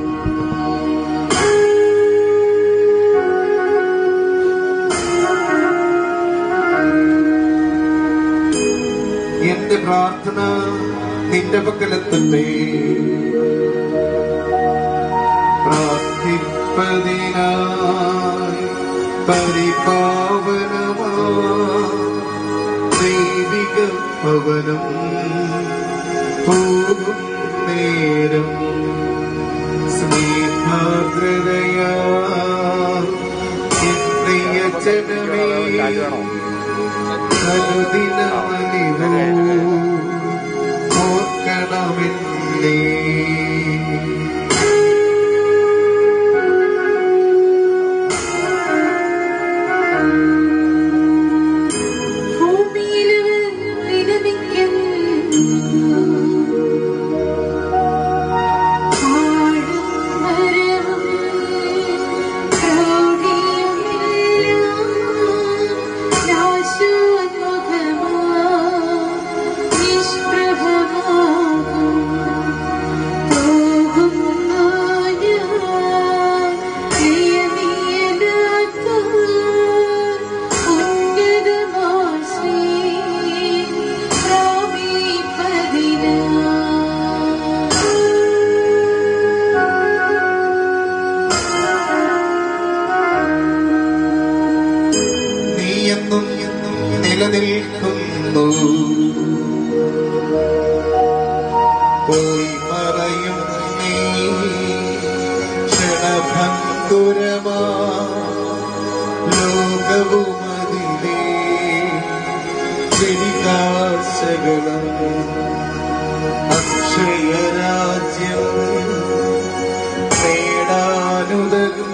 എന്റെ പ്രാർത്ഥന നിന്റെ പക്കലെത്തട്ടെ പ്രാർത്ഥിപ്പതിനായി പരിപാവനമാ ദൈവിക ഭവനം പോകും നേരം സ്നേഹാർദ്രതയാ എൻ പ്രിയ ജനമേ അനുദിനമലിവോ ഓർക്കണമെന്നേ
ഭൂമിയിൽ വിരമിക്കുന്നു
പോയി മറയും നീ ക്ഷണഭങ്കുരമാ ലോകവുമതിലേ വെടികാശകളും അക്ഷയരാജ്യം നേടാനുതകും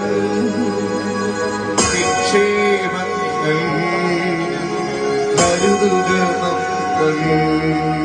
നിക്ഷേപങ്ങൾ കരുതുക നമ്മൾ